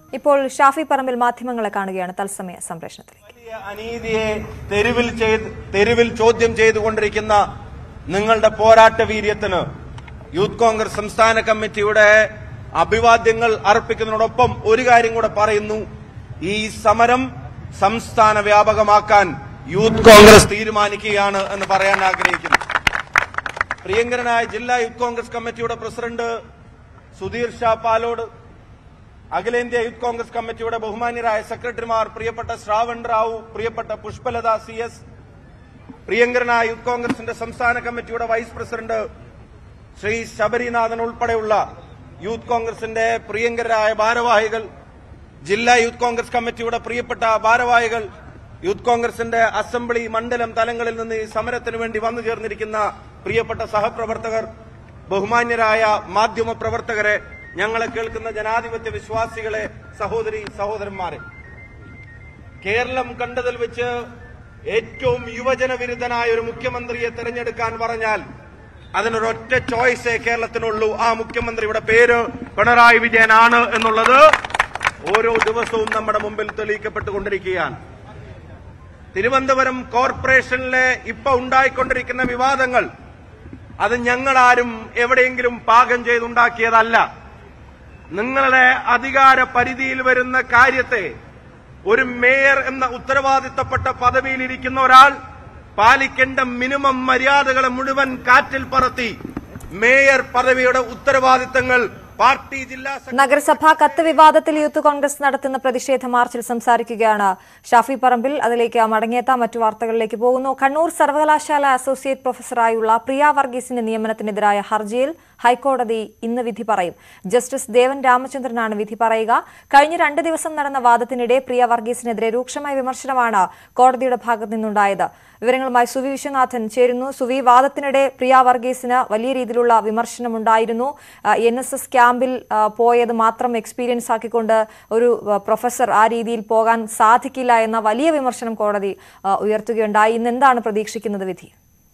ഇപ്പോൾ ഷാഫി പറമ്പിൽ മാധ്യമങ്ങളെ കാണുകയാണ് തത്സമയ സംപ്രേഷണത്തിലേക്ക് വലിയ അനീതിയെ തെരുവിൽ ചെയ്ത് തെരുവിൽ ചോദ്യം ചെയ്തുകൊണ്ടിരിക്കുന്ന നിങ്ങളുടെ പോരാട്ട വീര്യത്തിന് യൂത്ത് കോൺഗ്രസ് സംസ്ഥാന കമ്മിറ്റിയുടെ അഭിവാദ്യങ്ങൾ അർപ്പിക്കുന്നതിനോടൊപ്പം ഒരു കാര്യം കൂടെ പറയുന്നു ഈ സമരം സംസ്ഥാന വ്യാപകമാക്കാൻ യൂത്ത് കോൺഗ്രസ് തീരുമാനിക്കുകയാണ് എന്ന് പറയാൻ ആഗ്രഹിക്കുന്നു പ്രിയങ്കരനായ ജില്ലാ യൂത്ത് കോൺഗ്രസ് കമ്മിറ്റിയുടെ പ്രസിഡന്റ് സുധീർ ഷാ പാലോട് അഖിലേന്ത്യാ യൂത്ത് കോൺഗ്രസ് കമ്മിറ്റിയുടെ ബഹുമാന്യരായ സെക്രട്ടറിമാർ പ്രിയപ്പെട്ട ശ്രാവൺ റാവു പ്രിയപ്പെട്ട പുഷ്പലത സി എസ് പ്രിയങ്കരനായ യൂത്ത് കോൺഗ്രസിന്റെ സംസ്ഥാന കമ്മിറ്റിയുടെ വൈസ് പ്രസിഡന്റ് ശ്രീ ശബരിനാഥൻ ഉൾപ്പെടെയുള്ള യൂത്ത് കോൺഗ്രസിന്റെ പ്രിയങ്കരായ ഭാരവാഹികൾ ജില്ലാ യൂത്ത് കോൺഗ്രസ് കമ്മിറ്റിയുടെ പ്രിയപ്പെട്ട ഭാരവാഹികൾ യൂത്ത് കോൺഗ്രസിന്റെ അസംബ്ലി മണ്ഡലം തലങ്ങളിൽ നിന്ന് ഈ സമരത്തിന് വേണ്ടി വന്നു ചേർന്നിരിക്കുന്ന പ്രിയപ്പെട്ട സഹപ്രവർത്തകർ ബഹുമാന്യരായ മാധ്യമ പ്രവർത്തകരെ ഞങ്ങളെ കേൾക്കുന്ന ജനാധിപത്യ വിശ്വാസികളെ സഹോദരി സഹോദരന്മാരെ കേരളം കണ്ടതിൽ വെച്ച് ഏറ്റവും യുവജന വിരുദ്ധനായ ഒരു മുഖ്യമന്ത്രിയെ തെരഞ്ഞെടുക്കാൻ പറഞ്ഞാൽ അതിനൊരൊറ്റ ചോയ്സേ കേരളത്തിനുള്ളൂ ആ മുഖ്യമന്ത്രിയുടെ പേര് പിണറായി വിജയനാണ് എന്നുള്ളത് ഓരോ ദിവസവും നമ്മുടെ മുമ്പിൽ തെളിയിക്കപ്പെട്ടുകൊണ്ടിരിക്കുകയാണ് തിരുവനന്തപുരം കോർപ്പറേഷനിലെ ഇപ്പൊ ഉണ്ടായിക്കൊണ്ടിരിക്കുന്ന വിവാദങ്ങൾ അത് ഞങ്ങളാരും എവിടെയെങ്കിലും പാകം ചെയ്തുണ്ടാക്കിയതല്ല നിങ്ങളുടെ അധികാര പരിധിയിൽ വരുന്ന കാര്യത്തെ ഒരു മേയർ എന്ന ഉത്തരവാദിത്തപ്പെട്ട പദവിയിലിരിക്കുന്ന ഒരാൾ പാലിക്കേണ്ട മിനിമം മര്യാദകളെ മുഴുവൻ കാറ്റിൽ പറത്തി മേയർ പദവിയുടെ ഉത്തരവാദിത്തങ്ങൾ പാർട്ടി ജില്ലാ സെക്രട്ടറി നഗരസഭാ കത്ത് വിവാദത്തിൽ യൂത്ത് കോൺഗ്രസ് നടത്തുന്ന പ്രതിഷേധ മാർച്ചിൽ സംസാരിക്കുകയാണ് ഷാഫി പറമ്പിൽ അതിലേക്ക് മടങ്ങിയെത്താൻ മറ്റു വാർത്തകളിലേക്ക് പോകുന്നു കണ്ണൂർ സർവകലാശാല അസോസിയേറ്റ് പ്രൊഫസറായുള്ള പ്രിയ വർഗീസിന്റെ നിയമനത്തിനെതിരായ ഹർജിയിൽ ഹൈക്കോടതി ഇന്ന് വിധി പറയും ജസ്റ്റിസ് ദേവൻ രാമചന്ദ്രനാണ് വിധി പറയുക കഴിഞ്ഞ രണ്ട് ദിവസം നടന്ന വാദത്തിനിടെ പ്രിയ വർഗീസിനെതിരെ രൂക്ഷമായ വിമർശനമാണ് കോടതിയുടെ ഭാഗത്തു നിന്നുണ്ടായത് വിവരങ്ങളുമായി സുവി വിശ്വനാഥൻ ചേരുന്നു സുവി വാദത്തിനിടെ പ്രിയ വർഗീസിന് വലിയ രീതിയിലുള്ള വിമർശനമുണ്ടായിരുന്നു എൻ എസ് എസ് ക്യാമ്പിൽ ആ, പോയത് മാത്രം എക്സ്പീരിയൻസ് ആക്കിക്കൊണ്ട് ഒരു ആ, പ്രൊഫസർ ആ രീതിയിൽ പോകാൻ സാധിക്കില്ല എന്ന വലിയ വിമർശനം കോടതി ആ, ഉയർത്തുകയുണ്ടായി ഇന്ന് എന്താണ് പ്രതീക്ഷിക്കുന്നത് വിധി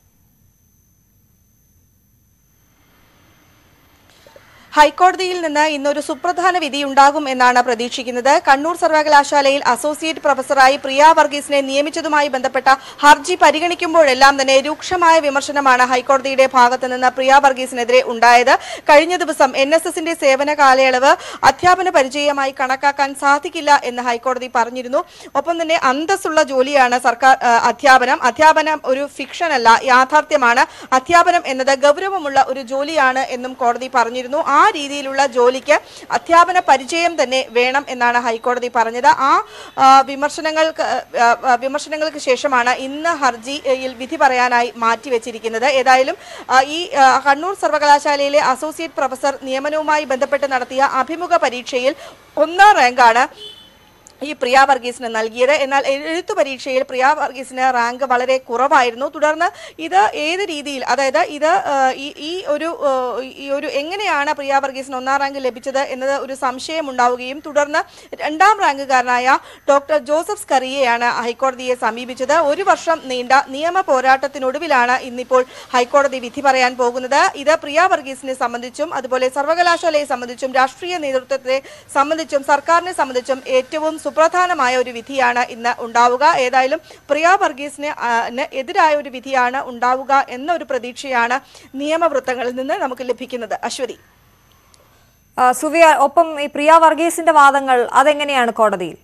ഹൈക്കോടതിയിൽ നിന്ന് ഇന്നൊരു സുപ്രധാന വിധി ഉണ്ടാകും എന്നാണ് പ്രതീക്ഷിക്കുന്നത് കണ്ണൂർ സർവകലാശാലയിൽ അസോസിയേറ്റ് പ്രൊഫസറായി പ്രിയ വർഗീസിനെ നിയമിച്ചതുമായി ബന്ധപ്പെട്ട ഹർജി പരിഗണിക്കുമ്പോഴെല്ലാം തന്നെ രൂക്ഷമായ വിമർശനമാണ് ഹൈക്കോടതിയുടെ ഭാഗത്ത് നിന്ന് പ്രിയ വർഗീസിനെതിരെ ഉണ്ടായത് കഴിഞ്ഞ ദിവസം എൻ എസ് എസിന്റെ സേവന കാലയളവ് അധ്യാപന പരിചയമായി കണക്കാക്കാൻ സാധിക്കില്ല എന്ന് ഹൈക്കോടതി പറഞ്ഞിരുന്നു ഒപ്പം തന്നെ അന്തസ്സുള്ള ജോലിയാണ് സർക്കാർ ആ, അധ്യാപനം അധ്യാപനം ഒരു ഫിക്ഷൻ അല്ല യാഥാർത്ഥ്യമാണ് അധ്യാപനം എന്നത് ഗൗരവമുള്ള ഒരു ജോലിയാണ് എന്നും കോടതി പറഞ്ഞിരുന്നു ആ രീതിയിലുള്ള ജോലിക്ക് അധ്യാപന പരിചയം തന്നെ വേണം എന്നാണ് ഹൈക്കോടതി പറഞ്ഞത് ആ ആ, വിമർശനങ്ങൾക്ക് ആ, ആ, വിമർശനങ്ങൾക്ക് ശേഷമാണ് ഇന്ന് ഹർജിയിൽ വിധി പറയാനായി മാറ്റിവെച്ചിരിക്കുന്നത് ഏതായാലും ആ, ഈ ആ, കണ്ണൂർ സർവകലാശാലയിലെ അസോസിയേറ്റ് പ്രൊഫസർ നിയമനവുമായി ബന്ധപ്പെട്ട് നടത്തിയ അഭിമുഖ പരീക്ഷയിൽ ഒന്നാം റാങ്കാണ് ഈ പ്രിയ വർഗീസിന് നൽകിയത് എന്നാൽ എഴുത്തു പരീക്ഷയിൽ പ്രിയ വർഗീസിന് റാങ്ക് വളരെ കുറവായിരുന്നു തുടർന്ന് ഇത് ഏത് രീതിയിൽ അതായത് ഇത് ആ, ഈ ഈ ഒരു ആ, ഈ ഒരു എങ്ങനെയാണ് പ്രിയ വർഗീസിന് ഒന്നാം റാങ്ക് ലഭിച്ചത് എന്നത് ഒരു സംശയം ഉണ്ടാവുകയും തുടർന്ന് രണ്ടാം റാങ്കുകാരനായ ഡോക്ടർ ജോസഫ് സ്കറിയെയാണ് ഹൈക്കോടതിയെ സമീപിച്ചത് ഒരു വർഷം നീണ്ട നിയമ പോരാട്ടത്തിനൊടുവിലാണ് ഇന്നിപ്പോൾ ഹൈക്കോടതി വിധി പറയാൻ പോകുന്നത് ഇത് പ്രിയ വർഗീസിനെ സംബന്ധിച്ചും അതുപോലെ സർവകലാശാലയെ സംബന്ധിച്ചും രാഷ്ട്രീയ നേതൃത്വത്തെ സംബന്ധിച്ചും സർക്കാരിനെ സംബന്ധിച്ചും ഏറ്റവും സുപ്രധാനമായ ഒരു വിധിയാണ് ഇന്ന് ഉണ്ടാവുക ഏതായാലും പ്രിയ വർഗീസിന് ആ, ന് എതിരായ ഒരു വിധിയാണ് ഉണ്ടാവുക എന്ന ഒരു പ്രതീക്ഷയാണ് നിയമവൃത്തങ്ങളിൽ നിന്ന് നമുക്ക് ലഭിക്കുന്നത് അശ്വതി ആ, സുവി ഒപ്പം ഈ പ്രിയ വർഗീസിന്റെ വാദങ്ങൾ അതെങ്ങനെയാണ് കോടതിയിൽ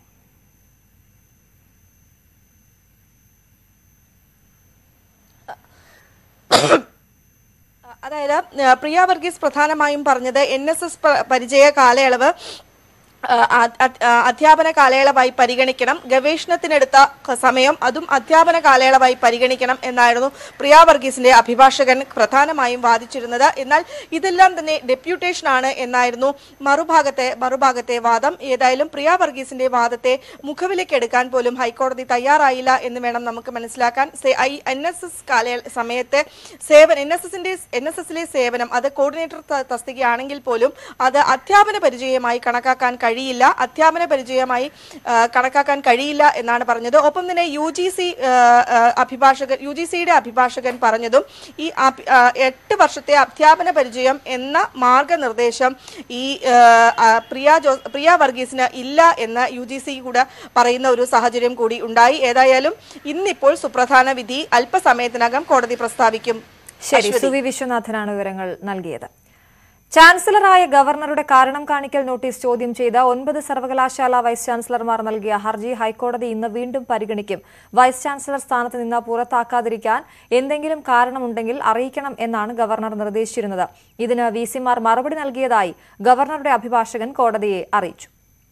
അതായത് ആ, പ്രിയ വർഗീസ് പ്രധാനമായും പറഞ്ഞത് എൻ എസ് എസ് പരിചയ കാലയളവ് ആ, അ- അ- ആ, അധ്യാപന കാലയളവായി പരിഗണിക്കണം ഗവേഷണത്തിനെടുത്ത ക- സമയം അതും അധ്യാപന കാലയളവായി പരിഗണിക്കണം എന്നായിരുന്നു പ്രിയ വർഗീസിന്റെ അഭിഭാഷകൻ പ്രധാനമായും വാദിച്ചിരുന്നത് എന്നാൽ ഇതെല്ലാം തന്നെ ഡെപ്യൂട്ടേഷൻ ആണ് എന്നായിരുന്നു മറുഭാഗത്തെ മറുഭാഗത്തെ വാദം ഏതായാലും പ്രിയ വർഗീസിന്റെ വാദത്തെ മുഖവിലേക്കെടുക്കാൻ പോലും ഹൈക്കോടതി തയ്യാറായില്ല എന്ന് വേണം നമുക്ക് മനസ്സിലാക്കാൻ എൻ എസ് എസ് കാലയ സമയത്തെ സേവനം എൻ എസ് എസിന്റെ എൻ എസ് എസിലെ സേവനം അത് കോർഡിനേറ്റർ ത- തസ്തികയാണെങ്കിൽ പോലും അത് അധ്യാപന പരിചയമായി കണക്കാക്കാൻ കഴിയില്ല അധ്യാപന പരിചയമായി ആ, കണക്കാക്കാൻ കഴിയില്ല എന്നാണ് പറഞ്ഞത് ഒപ്പം തന്നെ യു ജി സി അഭിഭാഷകൻ യു ജി സിയുടെ അഭിഭാഷകൻ പറഞ്ഞതും ഈ അഭി- ആ, എട്ട് വർഷത്തെ അധ്യാപന പരിചയം എന്ന മാർഗനിർദ്ദേശം ഈ ആ, ആ, പ്രിയ ജോ പ്രിയ വർഗീസിന് ഇല്ല എന്ന് യു ജി സി കൂടെ പറയുന്ന ഒരു സാഹചര്യം കൂടി ഉണ്ടായി ഏതായാലും ഇന്നിപ്പോൾ സുപ്രധാന വിധി അല്പസമയത്തിനകം കോടതി പ്രസ്താവിക്കും ശരി അശ്വതി. സുവി വിശ്വനാഥനാണ് വിവരങ്ങൾ നൽകിയത് ചാൻസലറായ ഗവർണറുടെ കാരണം കാണിക്കൽ നോട്ടീസ് ചോദ്യം ചെയ്ത ഒൻപത് സർവകലാശാല വൈസ് ചാൻസലർമാർ നൽകിയ ഹർജി ഹൈക്കോടതി ഇന്ന് വീണ്ടും പരിഗണിക്കും വൈസ് ചാൻസലർ സ്ഥാനത്ത് നിന്ന് പുറത്താക്കാതിരിക്കാൻ എന്തെങ്കിലും കാരണമുണ്ടെങ്കിൽ അറിയിക്കണം എന്നാണ് ഗവർണർ നിർദ്ദേശിച്ചിരുന്നത് ഇതിന് വി സിമാർ മറുപടി നൽകിയതായി ഗവർണറുടെ അഭിഭാഷകൻ കോടതിയെ അറിയിച്ചു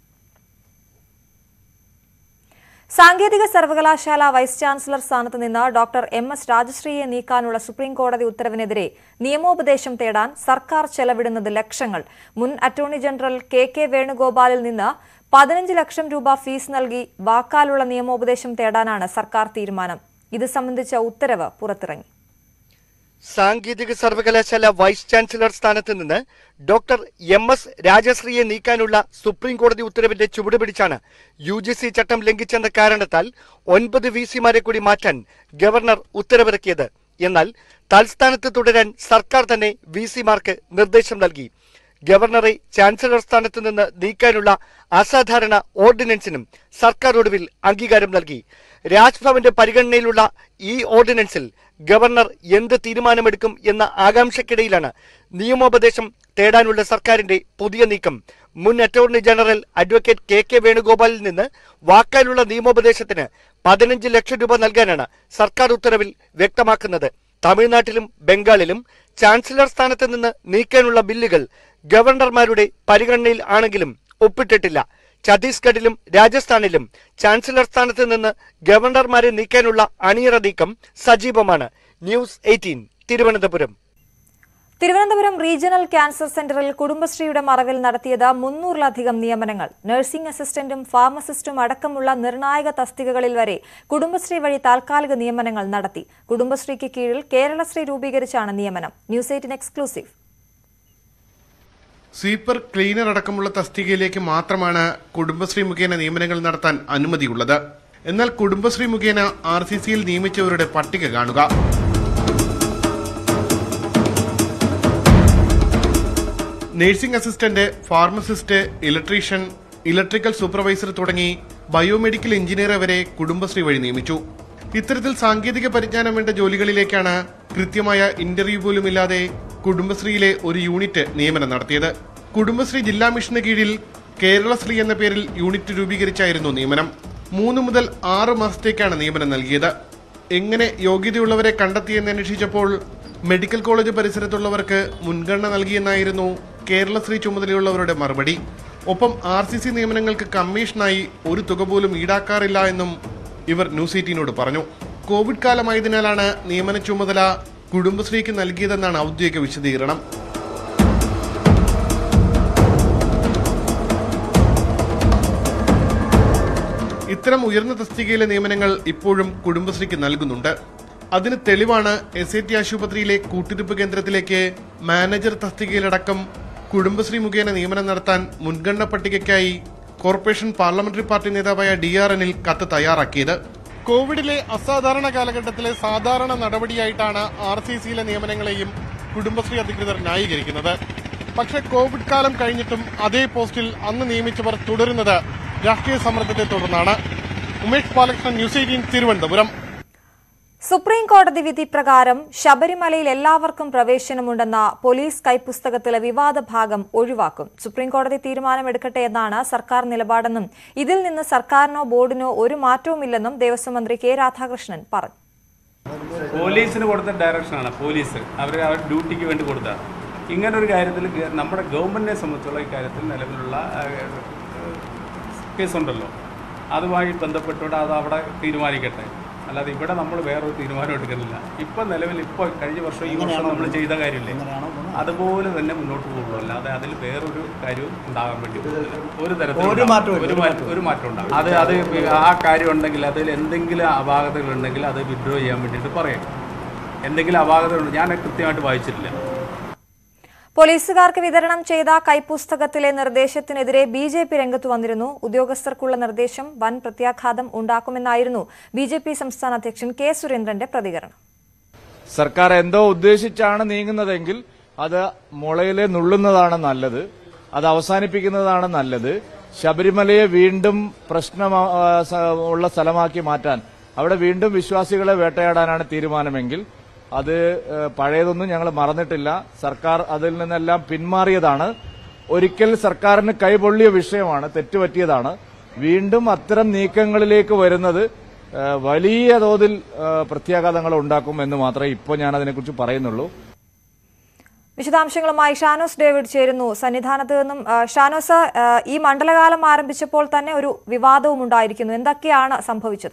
സാങ്കേതിക സർവകലാശാല വൈസ് ചാൻസലർ സ്ഥാനത്ത് നിന്ന് ഡോക്ടർ എം എസ് രാജശ്രീയെ നീക്കാനുള്ള സുപ്രീം കോടതി ഉത്തരവിനെതിരെ നിയമോപദേശം തേടാൻ സർക്കാർ ചെലവിടുന്നത് ലക്ഷങ്ങൾ മുൻ അറ്റോർണി ജനറൽ കെ കെ വേണുഗോപാലിൽ നിന്ന് പതിനഞ്ച് ലക്ഷം രൂപ ഫീസ് നൽകി വാക്കാലുള്ള നിയമോപദേശം തേടാനാണ് സർക്കാർ തീരുമാനം ഇത് സംബന്ധിച്ച ഉത്തരവ് പുറത്തിറങ്ങി സാങ്കേതിക സർവകലാശാല വൈസ് ചാൻസലർ സ്ഥാനത്ത് നിന്ന് ഡോക്ടർ എം എസ് രാജശ്രീയെ നീക്കാനുള്ള സുപ്രീം കോടതി ഉത്തരവിന്റെ ചുവട് പിടിച്ചാണ് യു ജി സി ചട്ടം ലംഘിച്ചെന്ന കാരണത്താൽ ഒൻപത് വി സിമാരെ കൂടി മാറ്റാൻ ഗവർണർ ഉത്തരവിറക്കിയത് എന്നാൽ തൽസ്ഥാനത്ത് തുടരാൻ സർക്കാർ തന്നെ വി സിമാർക്ക് നിർദ്ദേശം നൽകി ഗവർണറെ ചാൻസലർ സ്ഥാനത്ത് നിന്ന് നീക്കാനുള്ള അസാധാരണ ഓർഡിനൻസിനും സർക്കാർ ഒടുവിൽ അംഗീകാരം നൽകി രാജ്ഭവന്റെ പരിഗണനയിലുള്ള ഈ ഓർഡിനൻസിൽ ഗവർണർ എന്ത് തീരുമാനമെടുക്കും എന്ന ആകാംക്ഷയ്ക്കിടയിലാണ് നിയമോപദേശം തേടാനുള്ള സർക്കാരിന്റെ പുതിയ നീക്കം മുൻ attorney general advocate K K വേണുഗോപാലിൽ നിന്ന് വാക്കാലുള്ള നിയമോപദേശത്തിന് പതിനഞ്ച് ലക്ഷം രൂപ നൽകാനാണ് സർക്കാർ ഉത്തരവിൽ വ്യക്തമാക്കുന്നത് തമിഴ്നാട്ടിലും ബംഗാളിലും ചാൻസലർ സ്ഥാനത്ത് നിന്ന് നീക്കാനുള്ള ബില്ലുകൾ ഗവർണർമാരുടെ പരിഗണനയിൽ ആണെങ്കിലും ഒപ്പിട്ടിട്ടില്ല ഛത്തീസ്ഗഡിലും രാജസ്ഥാനിലും ചാൻസലർ സ്ഥാനത്ത് നിന്ന് ഗവർണർമാരെ നീക്കാനുള്ള അണിയറ നീക്കം സജീവമാണ് news eighteen Thiruvananthapuram Thiruvananthapuram regional cancer സെന്ററിൽ കുടുംബശ്രീയുടെ മറവിൽ നടത്തിയത് മുന്നൂറിലധികം നിയമനങ്ങൾ നഴ്സിംഗ് അസിസ്റ്റന്റും ഫാർമസിസ്റ്റും അടക്കമുള്ള നിർണായക തസ്തികകളിൽ വരെ കുടുംബശ്രീ വഴി താൽക്കാലിക നിയമനങ്ങൾ നടത്തി കുടുംബശ്രീക്ക് കീഴിൽ കേരളശ്രീ രൂപീകരിച്ചാണ് നിയമനം news eighteen exclusive sweeper cleaner അടക്കമുള്ള തസ്തികയിലേക്ക് മാത്രമാണ് കുടുംബശ്രീ മുഖേന നിയമനങ്ങൾ നടത്താൻ അനുമതിയുള്ളത് എന്നാൽ കുടുംബശ്രീ മുഖേന ആർ സി സിയിൽ നിയമിച്ചവരുടെ പട്ടിക കാണുക nursing assistant pharmacist electrician electrical supervisor തുടങ്ങി ബയോമെഡിക്കൽ എഞ്ചിനീയർ വരെ കുടുംബശ്രീ വഴി നിയമിച്ചു ഇത്തരത്തിൽ സാങ്കേതിക പരിജ്ഞാനം വേണ്ട ജോലികളിലേക്കാണ് കൃത്യമായ ഇന്റർവ്യൂ പോലും ഇല്ലാതെ കുടുംബശ്രീയിലെ ഒരു യൂണിറ്റ് നിയമനം നടത്തിയത് കുടുംബശ്രീ ജില്ലാ മിഷന് കീഴിൽ കേരളശ്രീ എന്ന പേരിൽ യൂണിറ്റ് രൂപീകരിച്ചായിരുന്നു നിയമനം മൂന്ന് മുതൽ ആറ് മാസത്തേക്കാണ് നിയമനം നൽകിയത് എങ്ങനെ യോഗ്യതയുള്ളവരെ കണ്ടെത്തിയെന്ന് അന്വേഷിച്ചപ്പോൾ മെഡിക്കൽ കോളേജ് പരിസരത്തുള്ളവർക്ക് മുൻഗണന നൽകിയെന്നായിരുന്നു കേരളശ്രീ ചുമതലയുള്ളവരുടെ മറുപടി ഒപ്പം ആർ സി സി നിയമനങ്ങൾക്ക് കമ്മീഷനായി ഒരു തുക പോലും ഈടാക്കാറില്ല എന്നും ഇവർ ന്യൂസ് എയ്റ്റീനോട് പറഞ്ഞു കോവിഡ് കാലമായതിനാലാണ് നിയമന ചുമതല കുടുംബശ്രീക്ക് നൽകിയതെന്നാണ് ഔദ്യോഗിക വിശദീകരണം ഇത്തരം ഉയർന്ന തസ്തികയിലെ നിയമനങ്ങൾ ഇപ്പോഴും കുടുംബശ്രീക്ക് നൽകുന്നുണ്ട് അതിന് തെളിവാണ് എസ് ഐ ടി ആശുപത്രിയിലെ കൂട്ടിരിപ്പ് കേന്ദ്രത്തിലേക്ക് മാനേജർ തസ്തികയിലടക്കം കുടുംബശ്രീ മുഖേന നിയമനം നടത്താൻ മുൻഗണന പട്ടികയ്ക്കായി കോർപ്പറേഷൻ പാർലമെന്ററി പാർട്ടി നേതാവായ ഡി ആർ എനിൽ കത്ത് തയ്യാറാക്കിയത് കോവിഡിലെ അസാധാരണ കാലഘട്ടത്തിലെ സാധാരണ നടപടിയായിട്ടാണ് ആർ സി സിയിലെ നിയമനങ്ങളെയും കുടുംബശ്രീ അധികൃതർ ന്യായീകരിക്കുന്നത് പക്ഷേ കോവിഡ് കാലം കഴിഞ്ഞിട്ടും അതേ പോസ്റ്റിൽ അന്ന് നിയമിച്ചവർ തുടരുന്നത് രാഷ്ട്രീയ സമ്മർദ്ദത്തെ തുടർന്നാണ് Umesh Balakrishnan news eighteen Thiruvananthapuram supreme കോടതി വിധി പ്രകാരം ശബരിമലയിൽ എല്ലാവർക്കും പ്രവേശനമുണ്ടെന്ന പോലീസ് കൈപ്പുസ്തകത്തിലെ വിവാദ ഭാഗം ഒഴിവാക്കും സുപ്രീം കോടതി തീരുമാനമെടുക്കട്ടെ എന്നാണ് സർക്കാർ നിലപാടെന്നും ഇതിൽ നിന്ന് സർക്കാരിനോ ബോർഡിനോ ഒരു മാറ്റവുമില്ലെന്നും ദേവസ്വം മന്ത്രി കെ രാധാകൃഷ്ണൻ പറഞ്ഞു പോലീസിന് കൊടുത്ത ഡയറക്ഷനാണ് പോലീസ് അവർ അവർ ഡ്യൂട്ടിക്ക് വേണ്ടി കൊടുത്ത ഇങ്ങനൊരു കാര്യത്തിൽ ഗ- നമ്മുടെ ഗവൺമെൻറ്റിനെ സംബന്ധിച്ചുള്ള ഇക്കാര്യത്തിൽ നിലവിലുള്ള ആ, കേസുണ്ടല്ലോ അതുമായി ബന്ധപ്പെട്ടുകൊണ്ട് അത് അവിടെ തീരുമാനിക്കട്ടെ അല്ലാതെ ഇവിടെ നമ്മൾ വേറൊരു തീരുമാനം എടുക്കുന്നില്ല ഇപ്പം നിലവിൽ ഇപ്പോൾ കഴിഞ്ഞ വർഷം ഈ വർഷം നമ്മൾ ചെയ്ത കാര്യമില്ലേ അതുപോലെ തന്നെ മുന്നോട്ട് പോകുള്ളൂ അല്ലാതെ അതിൽ വേറൊരു കാര്യവും ഉണ്ടാകാൻ വേണ്ടി പോകുന്നില്ല. ഒരു തരത്തിലും ഒരു മാറ്റം ഒരു മാറ്റം ഒരു മാറ്റം ഉണ്ടാകും അത് അത് ആ കാര്യം ഉണ്ടെങ്കിൽ അതിൽ എന്തെങ്കിലും അപാകതകൾ ഉണ്ടെങ്കിൽ അത് വിഡ്രോ ചെയ്യാൻ വേണ്ടിയിട്ട് പറയും എന്തെങ്കിലും അപാകതകളുണ്ട് ഞാൻ കൃത്യമായിട്ട് വായിച്ചിട്ടില്ല പോലീസുകാർക്ക് വിതരണം ചെയ്ത കൈപ്പുസ്തകത്തിലെ നിർദ്ദേശത്തിനെതിരെ ബി ജെ പി രംഗത്ത് വന്നിരുന്നു ഉദ്യോഗസ്ഥർക്കുള്ള നിർദ്ദേശം വൻ പ്രത്യാഘാതം ഉണ്ടാക്കുമെന്നായിരുന്നു ബി ജെ പി സംസ്ഥാന അധ്യക്ഷൻ കെ സുരേന്ദ്രന്റെ പ്രതികരണം സർക്കാർ എന്തോ ഉദ്ദേശിച്ചാണ് നീങ്ങുന്നതെങ്കിൽ അത് മുളയിലെ നുള്ളുന്നതാണ് നല്ലത് അത് അവസാനിപ്പിക്കുന്നതാണ് നല്ലത് ശബരിമലയെ വീണ്ടും പ്രശ്നം ആ, സ- ഉള്ള സ്ഥലമാക്കി മാറ്റാൻ അവിടെ വീണ്ടും വിശ്വാസികളെ വേട്ടയാടാനാണ് തീരുമാനമെങ്കിൽ അത് ഏ, പഴയതൊന്നും ഞങ്ങൾ മറന്നിട്ടില്ല സർക്കാർ അതിൽ നിന്നെല്ലാം പിന്മാറിയതാണ് ഒരിക്കൽ സർക്കാരിന് കൈപൊള്ളിയ വിഷയമാണ് തെറ്റുപറ്റിയതാണ് വീണ്ടും അത്തരം നീക്കങ്ങളിലേക്ക് വരുന്നത് ഏ, വലിയ തോതിൽ ഏ, പ്രത്യാഘാതങ്ങൾ ഉണ്ടാക്കും എന്ന് മാത്രമേ ഇപ്പോൾ ഞാൻ അതിനെക്കുറിച്ച് പറയുന്നുള്ളൂ വിശദാംശങ്ങളുമായി ഷാനോസ് ഡേവിഡ് ചേരുന്നു സന്നിധാനത്ത് നിന്നും ആ, ഷാനോസ് ആ, ഈ മണ്ഡലകാലം ആരംഭിച്ചപ്പോൾ തന്നെ ഒരു വിവാദവും ഉണ്ടായിരിക്കുന്നു എന്തൊക്കെയാണ് സംഭവിച്ചത്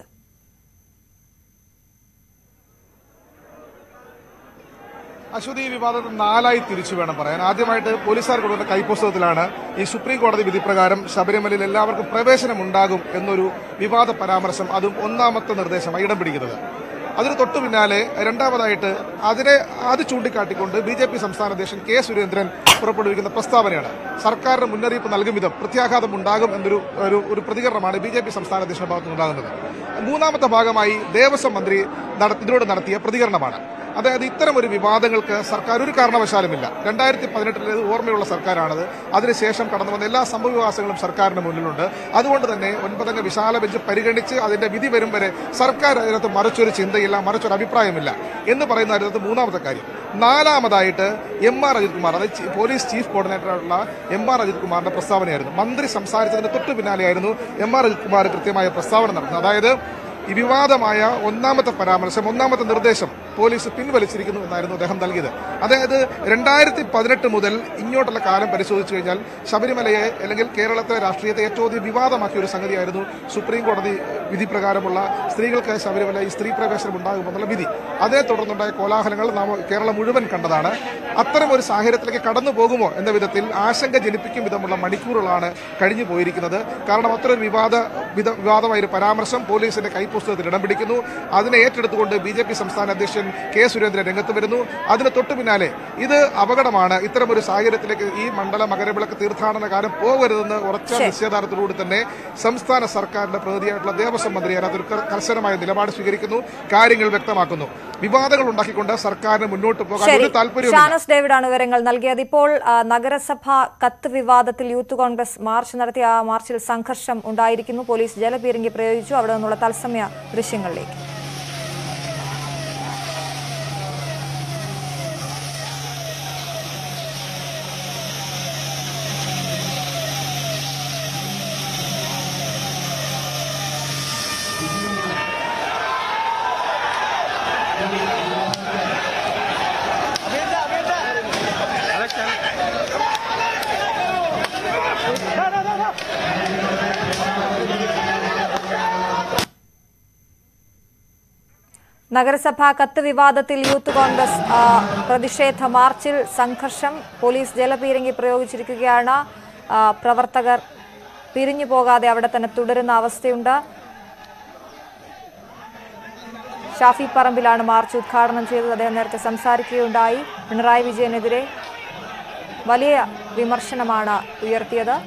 അശ്വതി ഈ വിവാദം നാലായി തിരിച്ചു വേണം പറയാൻ ആദ്യമായിട്ട് പോലീസുകാർ കൊടുക്കുന്ന കൈപ്പുസ്തകത്തിലാണ് ഈ സുപ്രീം കോടതി വിധി പ്രകാരം ശബരിമലയിൽ എല്ലാവർക്കും പ്രവേശനം ഉണ്ടാകും എന്നൊരു വിവാദ പരാമർശം അതും ഒന്നാമത്തെ നിർദ്ദേശമായി ഇടം പിടിക്കുന്നത് അതിന് തൊട്ടു പിന്നാലെ രണ്ടാമതായിട്ട് അതിനെ അത് ചൂണ്ടിക്കാട്ടിക്കൊണ്ട് ബി ജെ പി സംസ്ഥാന അധ്യക്ഷൻ കെ സുരേന്ദ്രൻ പുറപ്പെടുവിക്കുന്ന പ്രസ്താവനയാണ് സർക്കാരിന് മുന്നറിയിപ്പ് നൽകും വിധം പ്രത്യാഘാതം ഉണ്ടാകും എന്നൊരു ഒരു ഒരു പ്രതികരണമാണ് ബി ജെ പി സംസ്ഥാന അധ്യക്ഷന്റെ ഭാഗത്തുനിന്നുണ്ടാകുന്നത് മൂന്നാമത്തെ ഭാഗമായി ദേവസ്വം മന്ത്രി നട- ഇതിനോട് നടത്തിയ പ്രതികരണമാണ് അതായത് ഇത്തരം ഒരു വിവാദങ്ങൾക്ക് സർക്കാർ ഒരു കാരണവശാലുമില്ല രണ്ടായിരത്തി പതിനെട്ടിലെ ഓർമ്മയുള്ള സർക്കാരാണത് അതിനുശേഷം കടന്നു വന്ന എല്ലാ സംഭവവികാസങ്ങളും സർക്കാരിന് മുന്നിലുണ്ട് അതുകൊണ്ട് തന്നെ ഒൻപതംഗ വിശാല ബെഞ്ച് പരിഗണിച്ച് അതിന്റെ വിധി വരും വരെ സർക്കാർ അതിനകത്ത് മറിച്ചൊരു ചിന്തയില്ല മറിച്ചൊരു അഭിപ്രായമില്ല എന്ന് പറയുന്ന അതിനകത്ത് മൂന്നാമത്തെ കാര്യം നാലാമതായിട്ട് എം ആർ അജിത് കുമാർ അതായത് ചീ- പോലീസ് ചീഫ് കോർഡിനേറ്ററായിട്ടുള്ള എം ആർ അജിത് കുമാറിന്റെ പ്രസ്താവനയായിരുന്നു മന്ത്രി സംസാരിച്ചതിന് തൊട്ടു പിന്നാലെയായിരുന്നു എം ആർ അജിത് കുമാർ കൃത്യമായ പ്രസ്താവന നടത്തുന്നത് അതായത് ഈ വിവാദമായ ഒന്നാമത്തെ പരാമർശം ഒന്നാമത്തെ നിർദ്ദേശം പോലീസ് പിൻവലിച്ചിരിക്കുന്നു എന്നായിരുന്നു അദ്ദേഹം നൽകിയത് അതായത് രണ്ടായിരത്തി പതിനെട്ട് മുതൽ ഇങ്ങോട്ടുള്ള കാലം പരിശോധിച്ചു കഴിഞ്ഞാൽ ശബരിമലയെ അല്ലെങ്കിൽ കേരളത്തിലെ രാഷ്ട്രീയത്തെ ഏറ്റവും അധികം വിവാദമാക്കിയ ഒരു സംഗതിയായിരുന്നു സുപ്രീം കോടതി വിധി പ്രകാരമുള്ള സ്ത്രീകൾക്ക് ശബരിമല ഈ സ്ത്രീ പ്രവേശനം ഉണ്ടാകുമെന്നുള്ള വിധി അതേ തുടർന്നുണ്ടായ കോലാഹലങ്ങൾ നാം കേരളം മുഴുവൻ കണ്ടതാണ് അത്തരം ഒരു സാഹചര്യത്തിലേക്ക് കടന്നു പോകുമോ എന്ന വിധത്തിൽ ആശങ്ക ജനിപ്പിക്കും വിധമുള്ള മണിക്കൂറുകളാണ് കഴിഞ്ഞു പോയിരിക്കുന്നത് കാരണം അത്തരം വിവാദ വിധ- വിവാദമായ ഒരു പരാമർശം പോലീസിന്റെ കൈപ്പുസ്തകത്തിൽ ഇടം പിടിക്കുന്നു അതിനെ ഏറ്റെടുത്തുകൊണ്ട് ബി ജെ പി സംസ്ഥാന അധ്യക്ഷൻ കെ സുരേന്ദ്രൻ രംഗത്ത് വരുന്നു അതിന് തൊട്ടു പിന്നാലെ ഇത് അപകടമാണ് ഇത്തരം ഒരു സാഹചര്യത്തിലേക്ക് ഈ മണ്ഡല മകരവിളക്ക് തീർത്ഥാടന കാലം പോകരുതെന്ന് ഉറച്ച നിശ്ചയദാർഢ്യത്തോടുകൂടി തന്നെ സംസ്ഥാന സർക്കാരിന്റെ പ്രതിനിധിയായിട്ടുള്ള ദേവസ്വം മന്ത്രി അതിനകത്തൊരു കർ- കർശനമായ നിലപാട് സ്വീകരിക്കുന്നു കാര്യങ്ങൾ വ്യക്തമാക്കുന്നു വിവാദങ്ങൾ ഉണ്ടാക്കിക്കൊണ്ട് സർക്കാരിന് മുന്നോട്ട് പോകാൻ ശരി ഒരു താല്പര്യവും ഷാനോസ് ഡേവിഡാണ് വിവരങ്ങൾ നൽകിയത് ഇപ്പോൾ ആ, നഗരസഭ കത്ത് വിവാദത്തിൽ യൂത്ത് കോൺഗ്രസ് മാർച്ച് നടത്തിയ ആ മാർച്ചിൽ സംഘർഷം ഉണ്ടായിരിക്കുന്നു പോലീസ് ജലപീരങ്കി പ്രയോഗിച്ചു അവിടെ നിന്നുള്ള തത്സമയ ദൃശ്യങ്ങളിലേക്ക് നഗരസഭാ കത്ത് വിവാദത്തിൽ യൂത്ത് കോൺഗ്രസ് ആ, പ്രതിഷേധ മാർച്ചിൽ സംഘർഷം പോലീസ് ജലപീരങ്കി പ്രയോഗിച്ചിരിക്കുകയാണ് ആ, പ്രവർത്തകർ പിരിഞ്ഞു പോകാതെ അവിടെ തന്നെ തുടരുന്ന അവസ്ഥയുണ്ട് ഷാഫി പറമ്പിലാണ് മാർച്ച് ഉദ്ഘാടനം ചെയ്തത് അദ്ദേഹം നേരത്തെ സംസാരിക്കുകയുണ്ടായി പിണറായി വിജയനെതിരെ വലിയ വിമർശനമാണ് ഉയർത്തിയത്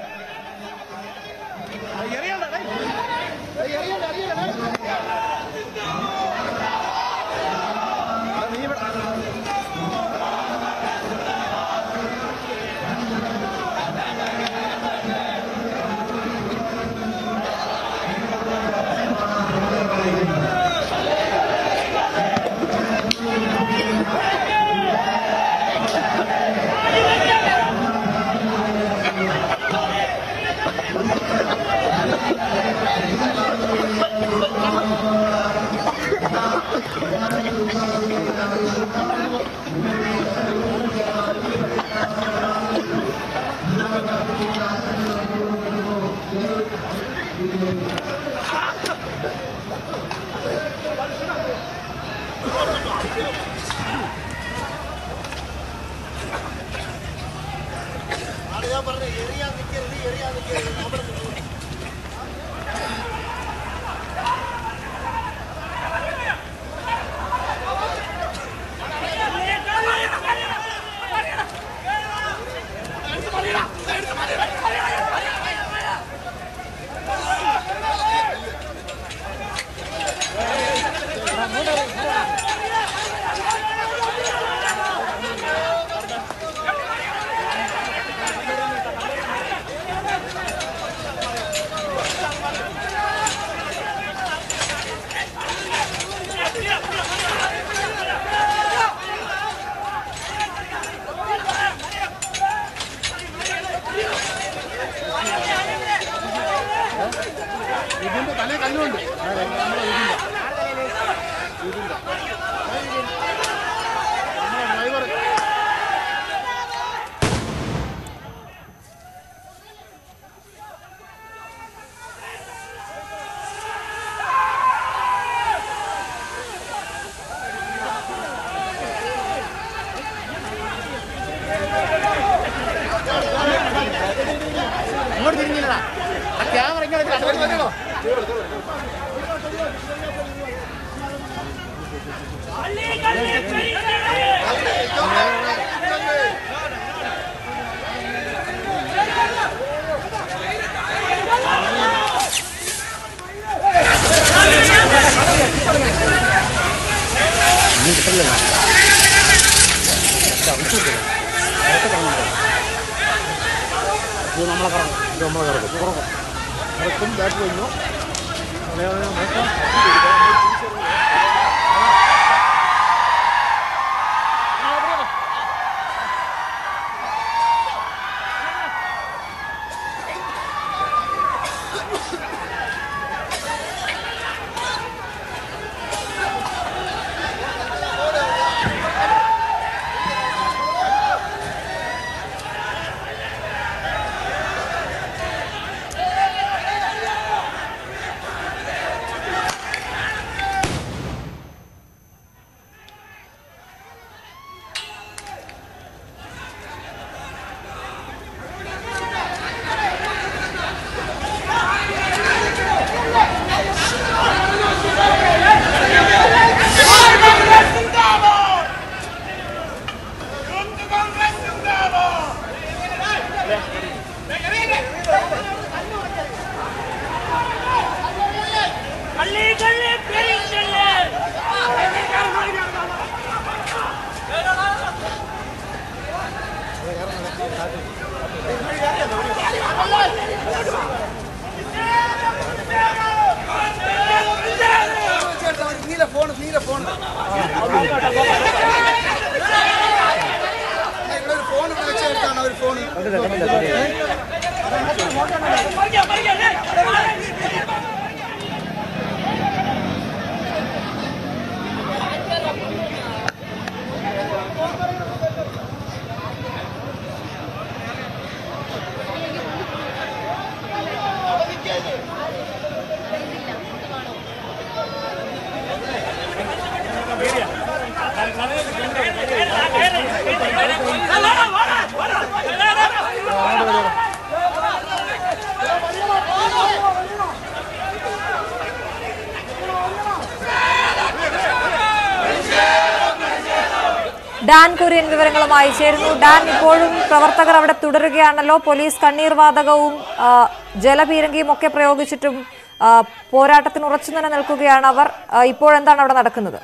ഡാൻ കുര്യൻ വിവരങ്ങളുമായി ചേരുന്നു ഡാൻ ഇപ്പോഴും പ്രവർത്തകർ അവിടെ തുടരുകയാണല്ലോ പോലീസ് കണ്ണീർ വാതകവും ആ, ജലപീരങ്കിയും ഒക്കെ പ്രയോഗിച്ചിട്ടും ആ, പോരാട്ടത്തിന് ഉറച്ചു തന്നെ നിൽക്കുകയാണ് അവർ ആ, ഇപ്പോഴെന്താണ് അവിടെ നടക്കുന്നത്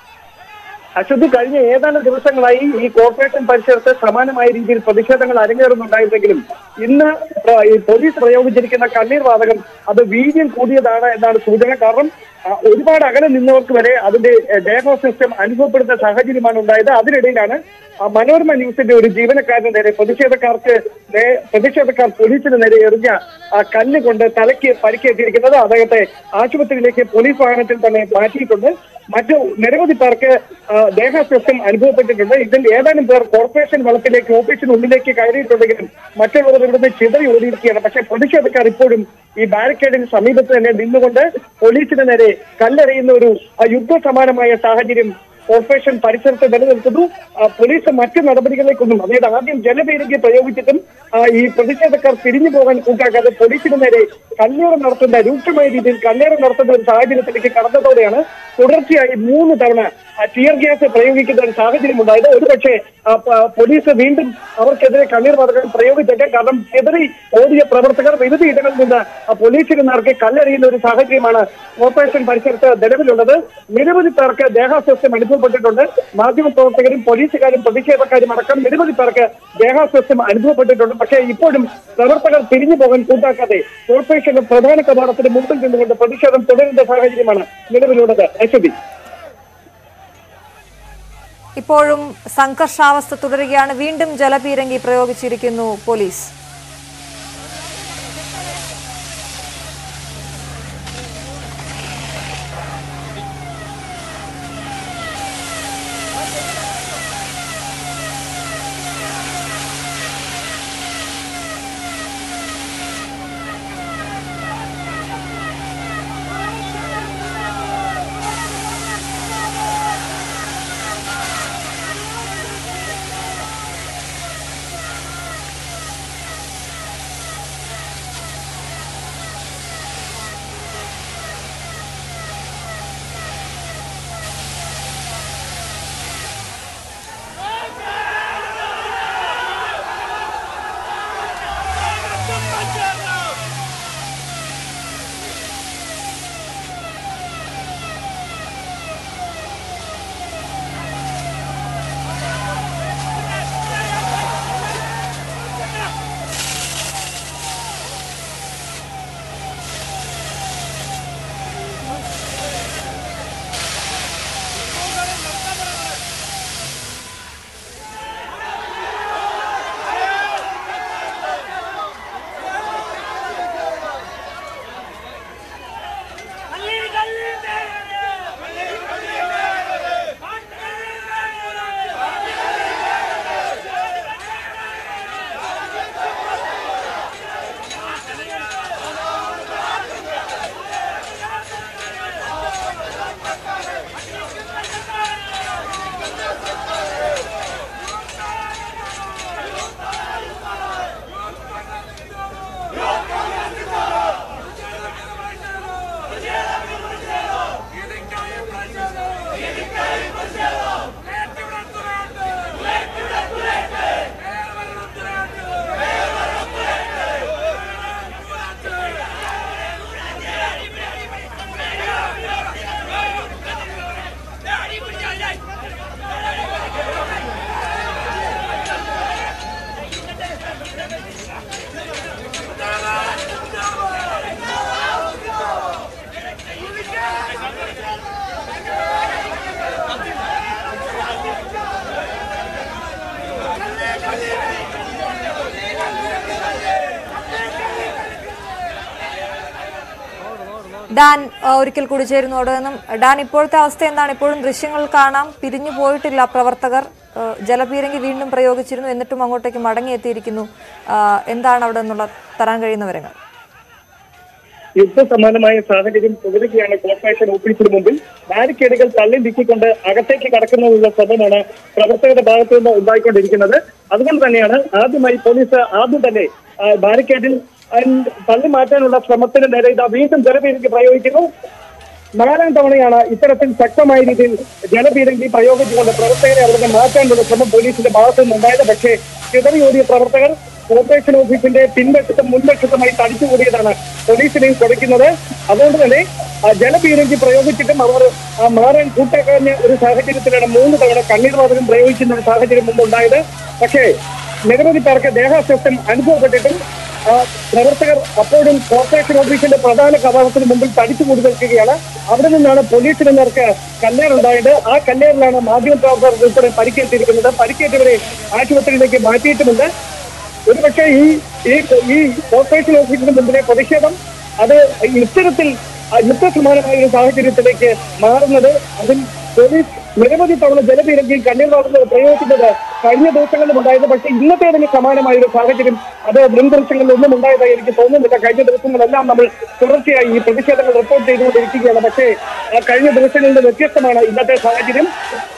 അശ്വതി കഴിഞ്ഞ ഏതാനും ദിവസങ്ങളായി ഈ കോർപ്പറേഷൻ പരിസരത്ത് സമാനമായ രീതിയിൽ പ്രതിഷേധങ്ങൾ അരങ്ങേറുന്നുണ്ടായിരുന്നെങ്കിലും ഇന്ന് പ്ര- ഈ പോലീസ് പ്രയോഗിച്ചിരിക്കുന്ന കണ്ണീർ വാതകം അത് വീര്യം കൂടിയതാണ് എന്നാണ് സൂചന കാരണം ആ, ഒരുപാട് അകലെ നിന്നവർക്ക് വരെ അതിന്റെ ഡേമോ സിസ്റ്റം അനുഭവപ്പെടുന്ന സാഹചര്യമാണ് ഉണ്ടായത് അതിനിടയിലാണ് ആ, മനോരമ ന്യൂസിന്റെ ഒരു ജീവനക്കാരന് നേരെ പ്രതിഷേധക്കാർക്ക് നേ- പ്രതിഷേധക്കാർ പോലീസിന് നേരെ എറിഞ്ഞ ആ കല്ല് കൊണ്ട് തലയ്ക്ക് പരിക്കേറ്റിരിക്കുന്നത് അദ്ദേഹത്തെ ആശുപത്രിയിലേക്ക് പോലീസ് വാഹനത്തിൽ തന്നെ മാറ്റിയിട്ടുണ്ട് മറ്റു നിരവധി പേർക്ക് ആ, ദേഹാസ്വസ്ഥം അനുഭവപ്പെട്ടിട്ടുണ്ട് ഇതിൽ ഏതാനും പേർ കോർപ്പറേഷൻ വളത്തിലേക്ക് ഓഫീസിനുള്ളിലേക്ക് കയറിയിട്ടുണ്ടെങ്കിലും മറ്റുള്ളവർ ഇവിടുന്ന് ചിതറി ഓടിയിരിക്കുകയാണ് പക്ഷേ പ്രതിഷേധക്കാർ ഇപ്പോഴും ഈ ബാരിക്കേഡിന് സമീപത്ത് തന്നെ നിന്നുകൊണ്ട് പോലീസിന് നേരെ കല്ലെറിയുന്ന ഒരു ആ, യുദ്ധസമാനമായ സാഹചര്യം കോർപ്പറേഷൻ പരിസരത്ത് നിലനിൽക്കുന്നു ആ, പോലീസ് മറ്റു നടപടികളിലേക്കൊന്നും അതായത് ആദ്യം ജലപീരങ്കി പ്രയോഗിച്ചിട്ടും ആ, ഈ പ്രതിഷേധക്കാർ പിരിഞ്ഞു പോകാൻ കൂട്ടാക്കാതെ പോലീസിന് നേരെ കല്ലേറ് നടത്തുന്ന രൂക്ഷമായ രീതിയിൽ കല്ലേറ് നടത്തുന്ന ഒരു സാഹചര്യത്തിലേക്ക് കടന്നതോടെയാണ് തുടർച്ചയായി മൂന്ന് തവണ ആ, ടിയർ ഗ്യാസ് പ്രയോഗിക്കുന്ന ഒരു സാഹചര്യം ഉണ്ടായത് ഒരുപക്ഷെ ആ, പ- പോലീസ് വീണ്ടും അവർക്കെതിരെ കണ്ണീർ വാതകം പ്രയോഗിച്ചേക്കാം കാരണം എതിരി ഓടിയ പ്രവർത്തകർ വിവിധ ഇടങ്ങളിൽ നിന്ന് ആ പോലീസിന് നേർക്ക് കല്ലെറിയുന്ന ഒരു സാഹചര്യമാണ് കോർപ്പറേഷൻ പരിസരത്ത് നിലവിലുള്ളത് നിരവധി പേർക്ക് ദേഹാസ്വസ്ഥ്യം അനുഭവപ്പെട്ടിട്ടുണ്ട് മാധ്യമപ്രവർത്തകരും പോലീസുകാരും പ്രതിഷേധക്കാരും അടക്കം നിരവധി പേർക്ക് ദേഹാസ്വസ്ഥ്യം അനുഭവപ്പെട്ടിട്ടുണ്ട് പക്ഷേ ഇപ്പോഴും പ്രവർത്തകർ പിരിഞ്ഞു പോകാൻ കൂട്ടാക്കാതെ കോർപ്പറേഷന്റെ പ്രധാന കവാടത്തിന് മുമ്പിൽ നിന്നുകൊണ്ട് പ്രതിഷേധം തുടരുന്ന സാഹചര്യമാണ് നിലവിലുള്ളത് അശ്വതി ഇപ്പോഴും സംഘർഷാവസ്ഥ തുടരുകയാണ് വീണ്ടും ജലപീരങ്കി പ്രയോഗിച്ചിരിക്കുന്നു പോലീസ് ഡാൻ ആ, ഒരിക്കൽ കൂടി ചേരുന്നു അവിടെ നിന്നും ഡാൻ ഇപ്പോഴത്തെ അവസ്ഥ എന്താണ് ഇപ്പോഴും ദൃശ്യങ്ങൾ കാണാം പിരിഞ്ഞു പോയിട്ടില്ല പ്രവർത്തകർ ആ, ജലപീരങ്കി വീണ്ടും പ്രയോഗിച്ചിരുന്നു എന്നിട്ടും അങ്ങോട്ടേക്ക് മടങ്ങിയെത്തിയിരിക്കുന്നു ആ, എന്താണ് അവിടെ നിന്നുള്ള തരാൻ കഴിയുന്ന വിവരങ്ങൾ യുദ്ധസമാനമായ സാഹചര്യം തുടരുകയാണ് കോർപ്പറേഷൻ ഓഫീസിന് മുമ്പിൽ ബാരിക്കേഡുകൾ തള്ളി നീക്കിക്കൊണ്ട് അകത്തേക്ക് കടക്കുന്നതിനുള്ള ശ്രമമാണ് പ്രവർത്തകരുടെ ഭാഗത്തു നിന്ന് ഉണ്ടായിക്കൊണ്ടിരിക്കുന്നത് അതുകൊണ്ട് തന്നെയാണ് ആദ്യമായി പോലീസ് ആദ്യം തന്നെ ആ, ബാരിക്കേഡിൽ ആ, തള്ളി മാറ്റാനുള്ള ശ്രമത്തിന് നേരെ ഇതാ വീണ്ടും ജലപീരങ്കി പ്രയോഗിക്കുന്നു നാലാം തവണയാണ് ഇത്തരത്തിൽ ശക്തമായ രീതിയിൽ ജലപീരങ്കി പ്രയോഗിച്ചുകൊണ്ട് പ്രവർത്തകരെ അവിടുന്ന് മാറ്റാനുള്ള ശ്രമം പോലീസിന്റെ ഭാഗത്തു നിന്നുണ്ടായത് പക്ഷേ ചിതറിയോടിയ പ്രവർത്തകർ കോർപ്പറേഷൻ ഓഫീസിന്റെ പിൻവശത്തും മുൻവശത്തുമായി തടിച്ചുകൂടിയതാണ് പോലീസിനെയും കൊടുക്കുന്നത് അതുകൊണ്ട് തന്നെ ആ ജലപീരങ്കി പ്രയോഗിച്ചിട്ടും അവർ ആ മാറാൻ കൂട്ടാക്കാഞ്ഞ ഒരു സാഹചര്യത്തിലാണ് മൂന്ന് തവണ കണ്ണീർ വാതകം പ്രയോഗിക്കുന്ന ഒരു സാഹചര്യം മുമ്പുണ്ടായത് പക്ഷേ നിരവധി പേർക്ക് ദേഹാസ്വസ്ഥം അനുഭവപ്പെട്ടിട്ടും ആ, പ്രവർത്തകർ അപ്പോഴും കോർപ്പറേഷൻ ഓഫീസിന്റെ പ്രധാന കവാടത്തിന് മുമ്പിൽ തടിച്ചുകൂടി നിൽക്കുകയാണ് അവിടെ നിന്നാണ് പോലീസിന് നേർക്ക് കല്ലേറുണ്ടായത് ആ കല്ലേറിലാണ് മാധ്യമപ്രവർത്തകർ ഉൾപ്പെടെ പരിക്കേറ്റിരിക്കുന്നത് പരിക്കേറ്റവരെ ആശുപത്രിയിലേക്ക് മാറ്റിയിട്ടുമുണ്ട് ഒരുപക്ഷെ ഈ ഈ ഈ കോർപ്പറേഷൻ ഓഫീസിന് മുമ്പിലെ പ്രതിഷേധം അത് ഇത്തരത്തിൽ ആ യുദ്ധസമാനമായ ഒരു സാഹചര്യത്തിലേക്ക് മാറുന്നത് അതിൽ പോലീസ് നിരവധി തവണ ജലപീരങ്കിയും കണ്ണീർ വാതകം പ്രയോഗിക്കുന്നത് കഴിഞ്ഞ ദിവസങ്ങളിലും ഉണ്ടായത് പക്ഷേ ഇന്നത്തേതിന് സമാനമായ ഒരു സാഹചര്യം അത് മുൻ ദിവസങ്ങളിൽ ഒന്നും ഉണ്ടായതായി എനിക്ക് തോന്നുന്നില്ല കഴിഞ്ഞ ദിവസങ്ങളെല്ലാം നമ്മൾ തുടർച്ചയായി ഈ പ്രതിഷേധങ്ങൾ റിപ്പോർട്ട് ചെയ്തുകൊണ്ടിരിക്കുകയാണ് പക്ഷേ ആ കഴിഞ്ഞ ദിവസങ്ങളിൽ നിന്ന് വ്യത്യസ്തമാണ് ഇന്നത്തെ സാഹചര്യം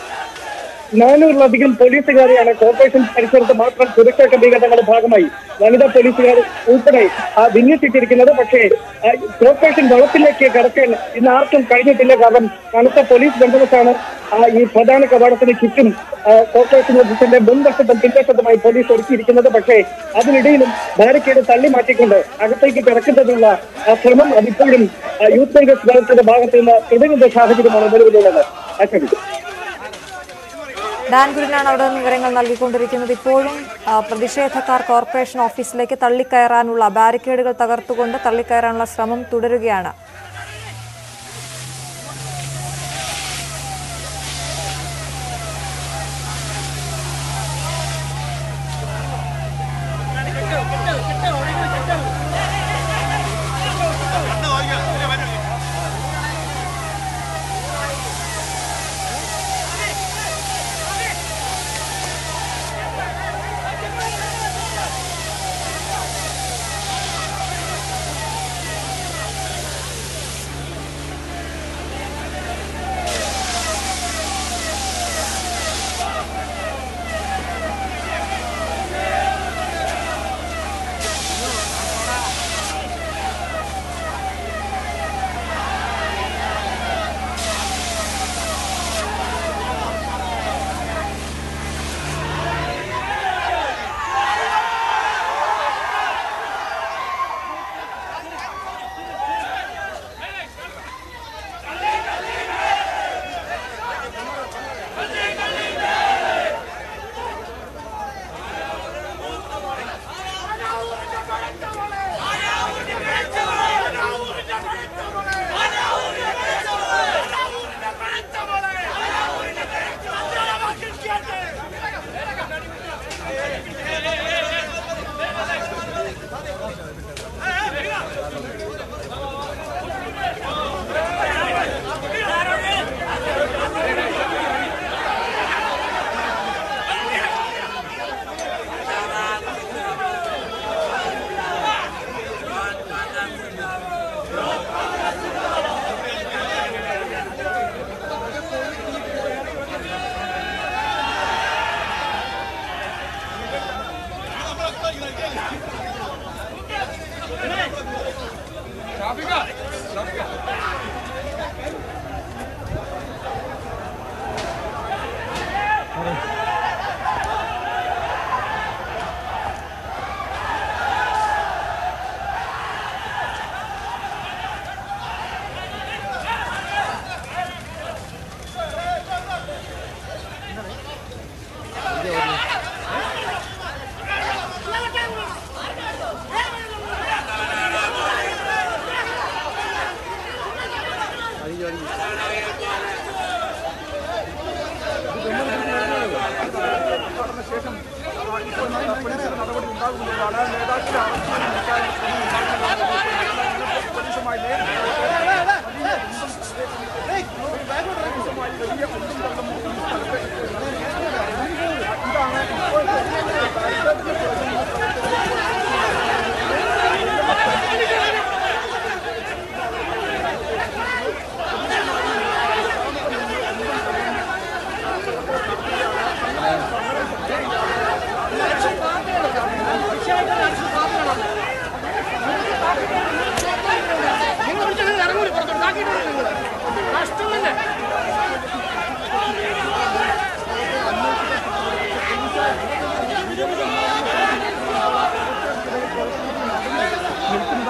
നാനൂറിലധികം പോലീസുകാരെയാണ് കോർപ്പറേഷൻ പരിസരത്ത് മാത്രം സുരക്ഷാ ക്രമീകരണങ്ങളുടെ ഭാഗമായി വനിതാ പോലീസുകാർ ഉൾപ്പെടെ ആ, വിന്യസിച്ചിരിക്കുന്നത് പക്ഷേ ആ, കോർപ്പറേഷൻ വെള്ളത്തിലേക്ക് കടക്കാൻ ഇന്ന് ആർക്കും കഴിഞ്ഞിട്ടില്ല കാരണം കനത്ത പോലീസ് ബന്ധവത്താണ് ആ, ഈ പ്രധാന കവാടത്തിന് ചുറ്റും ആ, കോർപ്പറേഷൻ ഓഫീസിന്റെ മുൻവശത്തും പിൻവശത്തുമായി പോലീസ് ഒരുക്കിയിരിക്കുന്നത് പക്ഷേ അതിനിടയിലും ബാരിക്കേഡ് തള്ളി മാറ്റിക്കൊണ്ട് അകത്തേക്ക് കിടക്കുന്നതിനുള്ള ആ ശ്രമം അതിപ്പോഴും ആ, യൂത്ത് കോൺഗ്രസ് നേതൃത്വത്തിന്റെ ഭാഗത്ത് നിന്ന് തുടരുന്ന സാഹചര്യമാണ് നിലവിലുള്ളത് അശ്വതി ഡാൻ ഗുരുനാണ് അവിടെ നിന്ന് വിവരങ്ങൾ നൽകിക്കൊണ്ടിരിക്കുന്നത് ഇപ്പോഴും ആ, പ്രതിഷേധക്കാർ കോർപ്പറേഷൻ ഓഫീസിലേക്ക് തള്ളിക്കയറാനുള്ള ബാരിക്കേഡുകൾ തകർത്തുകൊണ്ട് തള്ളിക്കയറാനുള്ള ശ്രമം തുടരുകയാണ്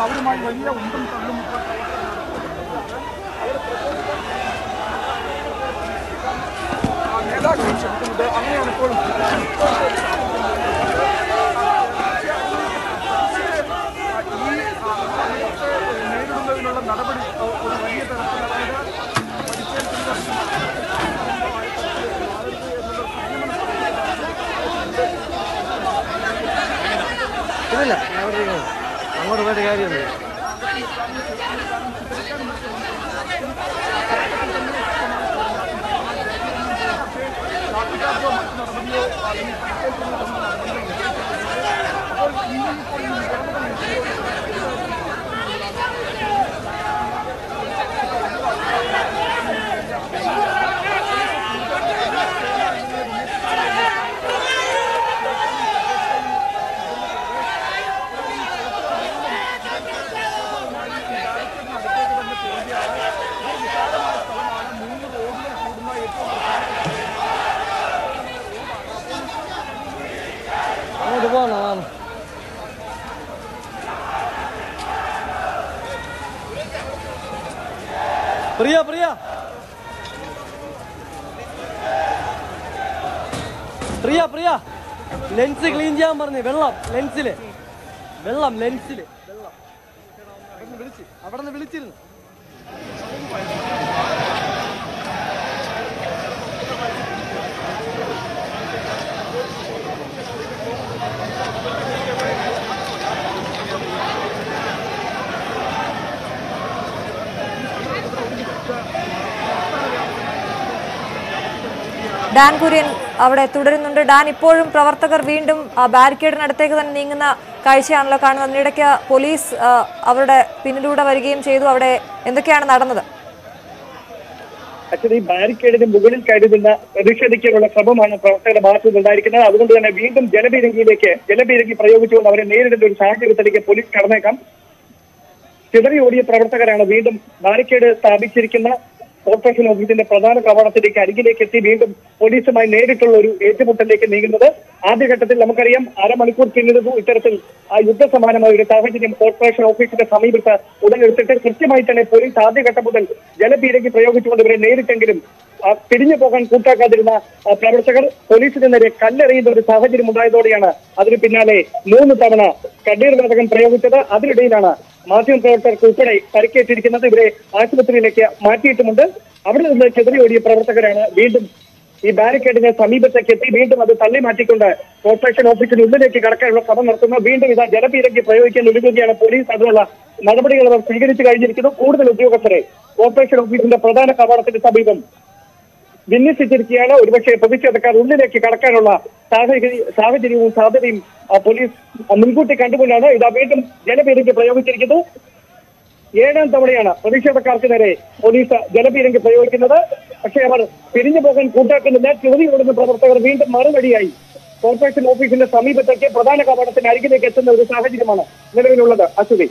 അവരുമായി വലിയ ഉണ്ടും തള്ളും നേതാക്കൾ ക്ഷണിക്കുന്നത് അങ്ങനെയാണ് ഇപ്പോഴും ഈ ആ, സമയത്തെ നേരിടുന്നതിനുള്ള നടപടി ആ, ഒരു വലിയ തരത്തിൽ അതായത് ഇല്ല അങ്ങോട്ട് പോയിട്ട് കാര്യമൊന്നുമില്ല അങ്ങോട്ട് പോകണം വാ. പ്രിയ പ്രിയ പ്രിയ പ്രിയ ലെൻസ് ക്ലീൻ ചെയ്യാൻ പറഞ്ഞു വെള്ളം ലെൻസില് വെള്ളം ലെൻസില് വെള്ളം അവിടെ നിന്ന് വിളിച്ച് അവിടെ നിന്ന് വിളിച്ചിരുന്നു ഡാൻ കുര്യൻ അവിടെ തുടരുന്നുണ്ട് ഡാൻ ഇപ്പോഴും പ്രവർത്തകർ വീണ്ടും ആ, ബാരിക്കേഡിനടുത്തേക്ക് തന്നെ നീങ്ങുന്ന കാഴ്ചയാണല്ലോ കാണുന്നത് അതിനിടയ്ക്ക് പോലീസ് ആ, അവരുടെ പിന്നിലൂടെ വരികയും ചെയ്തു അവിടെ എന്തൊക്കെയാണ് നടന്നത് ആക്ച്വലി ബാരിക്കേഡിന് മുകളിൽ കയറി നിന്ന് പ്രതിഷേധിക്കാനുള്ള ശ്രമമാണ് പ്രവർത്തകരുടെ ഭാഗത്തു നിന്നുണ്ടായിരിക്കുന്നത് അതുകൊണ്ട് തന്നെ വീണ്ടും ജലപീരങ്കിയിലേക്ക് ജലപീരങ്കി പ്രയോഗിച്ചുകൊണ്ട് അവരെ നേരിടേണ്ട ഒരു സാഹചര്യത്തിലേക്ക് പോലീസ് കടന്നേക്കാം ചിതറി ഓടിയ പ്രവർത്തകരാണ് വീണ്ടും ബാരിക്കേഡ് സ്ഥാപിച്ചിരിക്കുന്ന കോർപ്പറേഷൻ ഓഫീസിന്റെ പ്രധാന കവാടത്തിലേക്ക് അരികിലേക്ക് എത്തി വീണ്ടും പോലീസുമായി നേരിട്ടുള്ള ഒരു ഏറ്റുമുട്ടലിലേക്ക് നീങ്ങുന്നത് ആദ്യഘട്ടത്തിൽ നമുക്കറിയാം അരമണിക്കൂർ പിന്നിടുന്നു ഇത്തരത്തിൽ ആ യുദ്ധസമാനമായ ഒരു സാഹചര്യം കോർപ്പറേഷൻ ഓഫീസിന്റെ സമീപത്ത് ഉടലെടുത്തിട്ട് കൃത്യമായി തന്നെ പോലീസ് ആദ്യഘട്ടം മുതൽ ജലപീരങ്കി പ്രയോഗിച്ചുകൊണ്ട് ഇവരെ നേരിട്ടെങ്കിലും ആ, പിരിഞ്ഞു പോകാൻ കൂട്ടാക്കാതിരുന്ന ആ, പ്രവർത്തകർ പോലീസിന് നേരെ കല്ലെറിയുന്ന ഒരു സാഹചര്യം ഉണ്ടായതോടെയാണ് അതിന് പിന്നാലെ മൂന്ന് തവണ കണ്ണീർ വാതകം പ്രയോഗിച്ചത് അതിനിടയിലാണ് മാധ്യമ പ്രവർത്തകർക്ക് ഉൾപ്പെടെ പരിക്കേറ്റിരിക്കുന്നത് ഇവരെ ആശുപത്രിയിലേക്ക് മാറ്റിയിട്ടുമുണ്ട് അവിടെ നിന്ന് ചെതറി ഓടിയ പ്രവർത്തകരാണ് വീണ്ടും ഈ ബാരിക്കേഡിന്റെ സമീപത്തേക്ക് എത്തി വീണ്ടും അത് തള്ളി മാറ്റിക്കൊണ്ട് കോർപ്പറേഷൻ ഓഫീസിന് ഉള്ളിലേക്ക് കടക്കാനുള്ള ശ്രമം നടത്തുന്നു വീണ്ടും ഇതാ ജലപീരങ്കി പ്രയോഗിക്കാൻ ഒരുങ്ങുകയാണ് പോലീസ് അതിനുള്ള നടപടികൾ അവർ സ്വീകരിച്ചു കഴിഞ്ഞിരിക്കുന്നു കൂടുതൽ ഉദ്യോഗസ്ഥരെ കോർപ്പറേഷൻ ഓഫീസിന്റെ പ്രധാന കവാടത്തിന് സമീപം വിന്യസിച്ചിരിക്കുകയാണ് ഒരുപക്ഷെ പ്രതിഷേധക്കാർ ഉള്ളിലേക്ക് കടക്കാനുള്ള സാഹചര്യ സാഹചര്യവും സാധ്യതയും ആ, പോലീസ് ആ, മുൻകൂട്ടി കണ്ടുകൊണ്ടാണ് ഇതാ വീണ്ടും ജലപീരങ്കി പ്രയോഗിച്ചിരിക്കുന്നു ഏഴാം തവണയാണ് പ്രതിഷേധക്കാർക്ക് നേരെ പോലീസ് ജലപീരങ്കി പ്രയോഗിക്കുന്നത് പക്ഷേ അവർ പിരിഞ്ഞു പോകാൻ കൂട്ടാക്കുന്നില്ല ചെറുതി ഓടുന്ന പ്രവർത്തകർ വീണ്ടും മറുപടിയായി കോർപ്പറേഷൻ ഓഫീസിന്റെ സമീപത്തേക്ക് പ്രധാന കവാടത്തിന് അരികിലേക്ക് എത്തുന്ന ഒരു സാഹചര്യമാണ് നിലവിലുള്ളത് അശ്വതി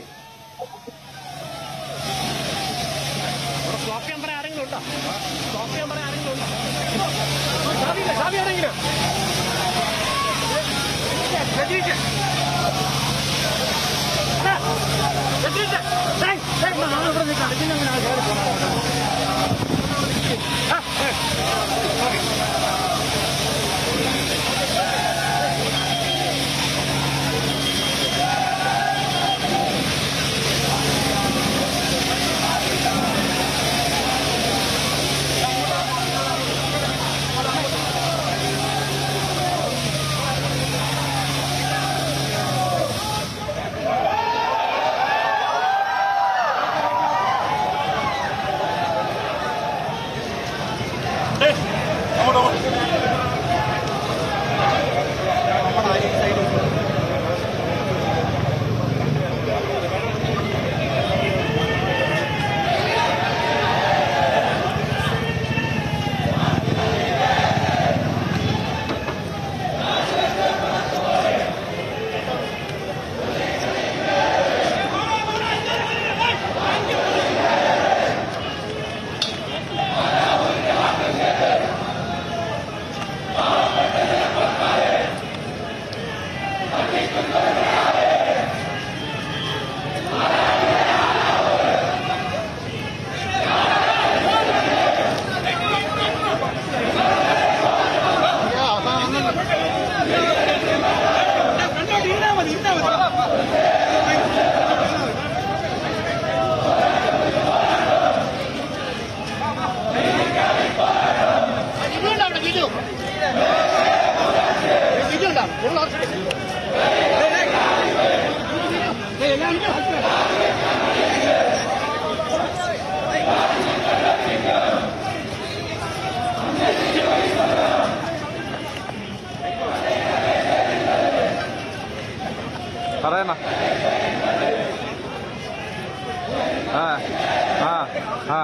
ആ ആ ആ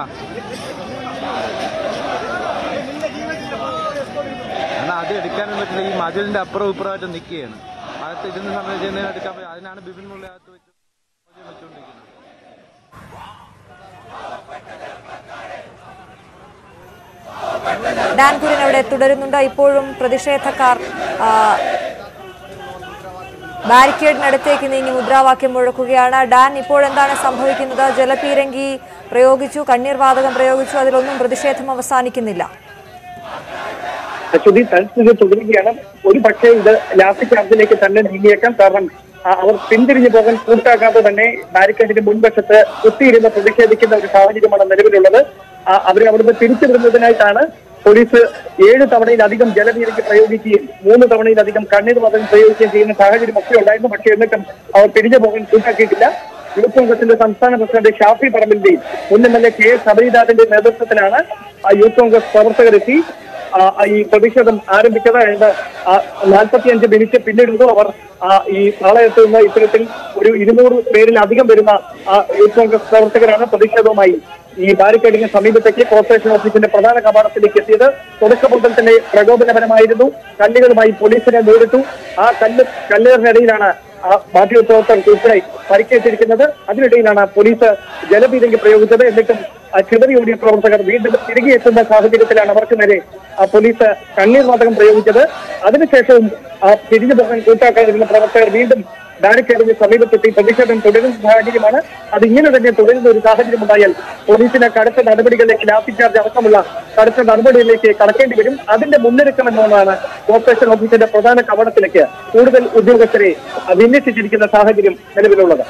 എന്നാ അത് എടുക്കാനും പറ്റില്ല ഈ മതിലിന്റെ അപ്പുറം ഇപ്പുറമായിട്ട് നിൽക്കുകയാണ് അകത്ത് ഇരുന്ന സമയത്ത് ചെന്ന് എടുക്കാൻ പറ്റും അതിനാണ് ബിപിൻ മുള്ള അകത്ത് വെച്ച് ചോദ്യം വെച്ചുകൊണ്ടിരിക്കുന്നത് ഡാൻ കുര്യൻ അവിടെ തുടരുന്നുണ്ട് ഇപ്പോഴും പ്രതിഷേധക്കാർ ആ, ബാരിക്കേഡിനടുത്തേക്ക് നീങ്ങി മുദ്രാവാക്യം മുഴക്കുകയാണ് ഡാൻ ഇപ്പോൾ എന്താണ് സംഭവിക്കുന്നത് ജലപീരങ്കി പ്രയോഗിച്ചു കണ്ണീർ വാതകം പ്രയോഗിച്ചു അതിലൊന്നും പ്രതിഷേധം അവസാനിക്കുന്നില്ല അശ്വതി തൽസ്ഥിതി തുടരുകയാണ് ഒരു പക്ഷേ ഇത് ലാസ്റ്റ് ചാർജിലേക്ക് തന്നെ നീങ്ങിയേക്കാം കാരണം ആ, അവർ പിന്തിരിഞ്ഞു പോകാൻ കൂട്ടാക്കാതെ തന്നെ ബാരിക്കേഡിന്റെ മുൻവശത്ത് കുത്തിയിരുന്ന് പ്രതിഷേധിക്കുന്ന ഒരു സാഹചര്യമാണ് നിലവിലുള്ളത് ആ, അവരെ അവിടുന്ന് തിരിച്ചുവിടുന്നതിനായിട്ടാണ് പോലീസ് ഏഴ് തവണയിലധികം ജലപീരങ്കി പ്രയോഗിക്കുകയും മൂന്ന് തവണയിലധികം കണ്ണീർ വാതകം പ്രയോഗിക്കുകയും ചെയ്യുന്ന സാഹചര്യം ഒക്കെ ഉണ്ടായിരുന്നു പക്ഷേ എന്നിട്ടും അവർ തിരിഞ്ഞു പോകാൻ കൂട്ടാക്കിയിട്ടില്ല യൂത്ത് കോൺഗ്രസിന്റെ സംസ്ഥാന പ്രസിഡന്റ് ഷാഫി പറമ്പിന്റെയും മുൻ M L A K S ശബരിനാഥിന്റെ നേതൃത്വത്തിലാണ് ആ യൂത്ത് കോൺഗ്രസ് പ്രവർത്തകരെത്തി ആ, ഈ പ്രതിഷേധം ആരംഭിച്ചത് ഏതാണ്ട് നാൽപ്പത്തിയഞ്ച് മിനിറ്റ് പിന്നിടുന്നു അവർ ആ, ഈ പാളയത്ത് നിന്ന് ഇത്തരത്തിൽ ഒരു ഇരുന്നൂറ് പേരിലധികം വരുന്ന ആ, യൂത്ത് കോൺഗ്രസ് പ്രവർത്തകരാണ് പ്രതിഷേധവുമായി ഈ ബാരിക്കേഡിന് സമീപത്തേക്ക് കോർപ്പറേഷൻ ഓഫീസിന്റെ പ്രധാന കവാടത്തിലേക്ക് എത്തിയത് തുടക്കം മുതൽ തന്നെ പ്രകോപനപരമായിരുന്നു കല്ലുകളുമായി പോലീസിനെ നേരിട്ടു ആ കല്ല് കല്ലേറിനിടയിലാണ് ആ മാധ്യമ പ്രവർത്തകർക്ക് ഉൾപ്പെടെ പരിക്കേറ്റിരിക്കുന്നത് അതിനിടയിലാണ് പോലീസ് ജലപീരങ്കി പ്രയോഗിച്ചത് എന്നിട്ടും ആ ചിതറിയോടിയ പ്രവർത്തകർ വീണ്ടും തിരികെ എത്തുന്ന സാഹചര്യത്തിലാണ് അവർക്ക് നേരെ ആ പോലീസ് കണ്ണീർ വാതകം പ്രയോഗിച്ചത് അതിനുശേഷവും ആ തിരിഞ്ഞു പോകാൻ കൂട്ടാക്കാതിരുന്ന പ്രവർത്തകർ വീണ്ടും ബാരിക്കേഡിന് സമീപത്തെത്തി പ്രതിഷേധം തുടരുന്ന സാഹചര്യമാണ് അത് ഇങ്ങനെ തന്നെ തുടരുന്ന ഒരു സാഹചര്യം ഉണ്ടായാൽ പോലീസിന് കടുത്ത നടപടികളിലേക്ക് ലാത്തി ചാർജ് അടക്കമുള്ള കടുത്ത നടപടികളിലേക്ക് കടക്കേണ്ടി വരും അതിന്റെ മുന്നൊരുക്കം എന്നുള്ളതാണ് കോർപ്പറേഷൻ ഓഫീസിന്റെ പ്രധാന കവടത്തിലേക്ക് കൂടുതൽ ഉദ്യോഗസ്ഥരെ വിന്യസിച്ചിരിക്കുന്ന സാഹചര്യം നിലവിലുള്ളത്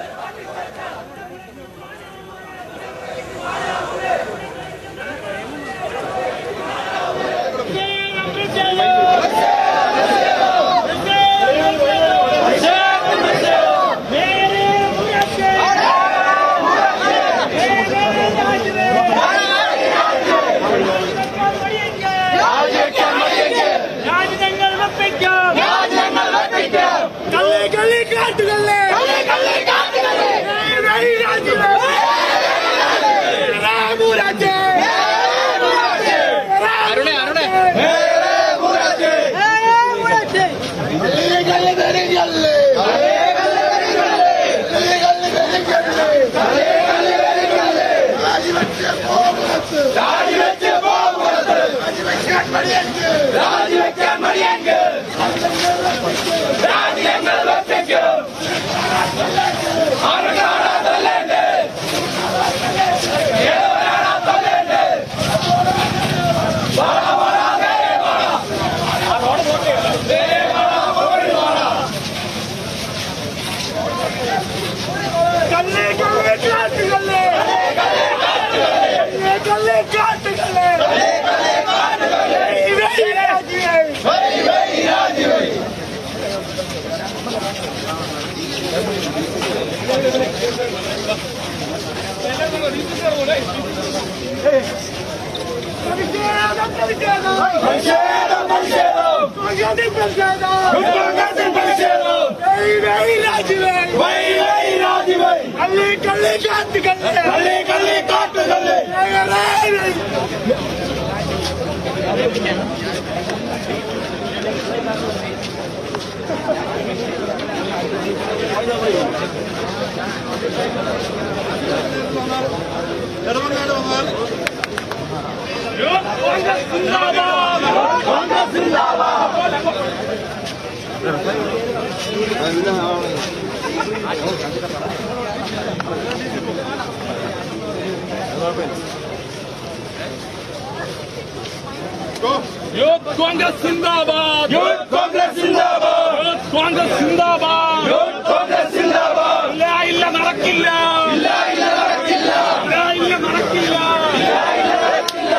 യൂത്ത് കോൺഗ്രസ് സിന്ദാബാദ് യൂത്ത് കോൺഗ്രസ് സിന്ദാബാദ് യൂത്ത് കോൺഗ്രസ് സിന്ദാബാദ് യൂത്ത് കോൺഗ്രസ് സിന്ദാബാദ് ഇല്ല ഇല്ല നടക്കില്ല ഇല്ല ഇല്ല നടക്കില്ല ഇല്ല ഇല്ല നടക്കില്ല ഇല്ല ഇല്ല നടക്കില്ല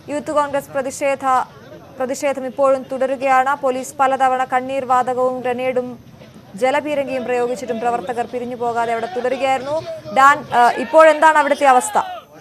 യൂത്ത് കോൺഗ്രസ് പ്രതിഷേധ പ്രതിഷേധം ഇപ്പോഴും തുടരുകയാണ് പോലീസ് പലതവണ കണ്ണീർ വാതകവും ഗ്രനേഡും ജലപീരങ്കിയും പ്രയോഗിച്ചിട്ടും പ്രവർത്തകർ പിരിഞ്ഞു പോകാതെ അവിടെ തുടരുകയായിരുന്നു ഡാൻ ആ, ഇപ്പോഴെന്താണ് അവിടുത്തെ അവസ്ഥ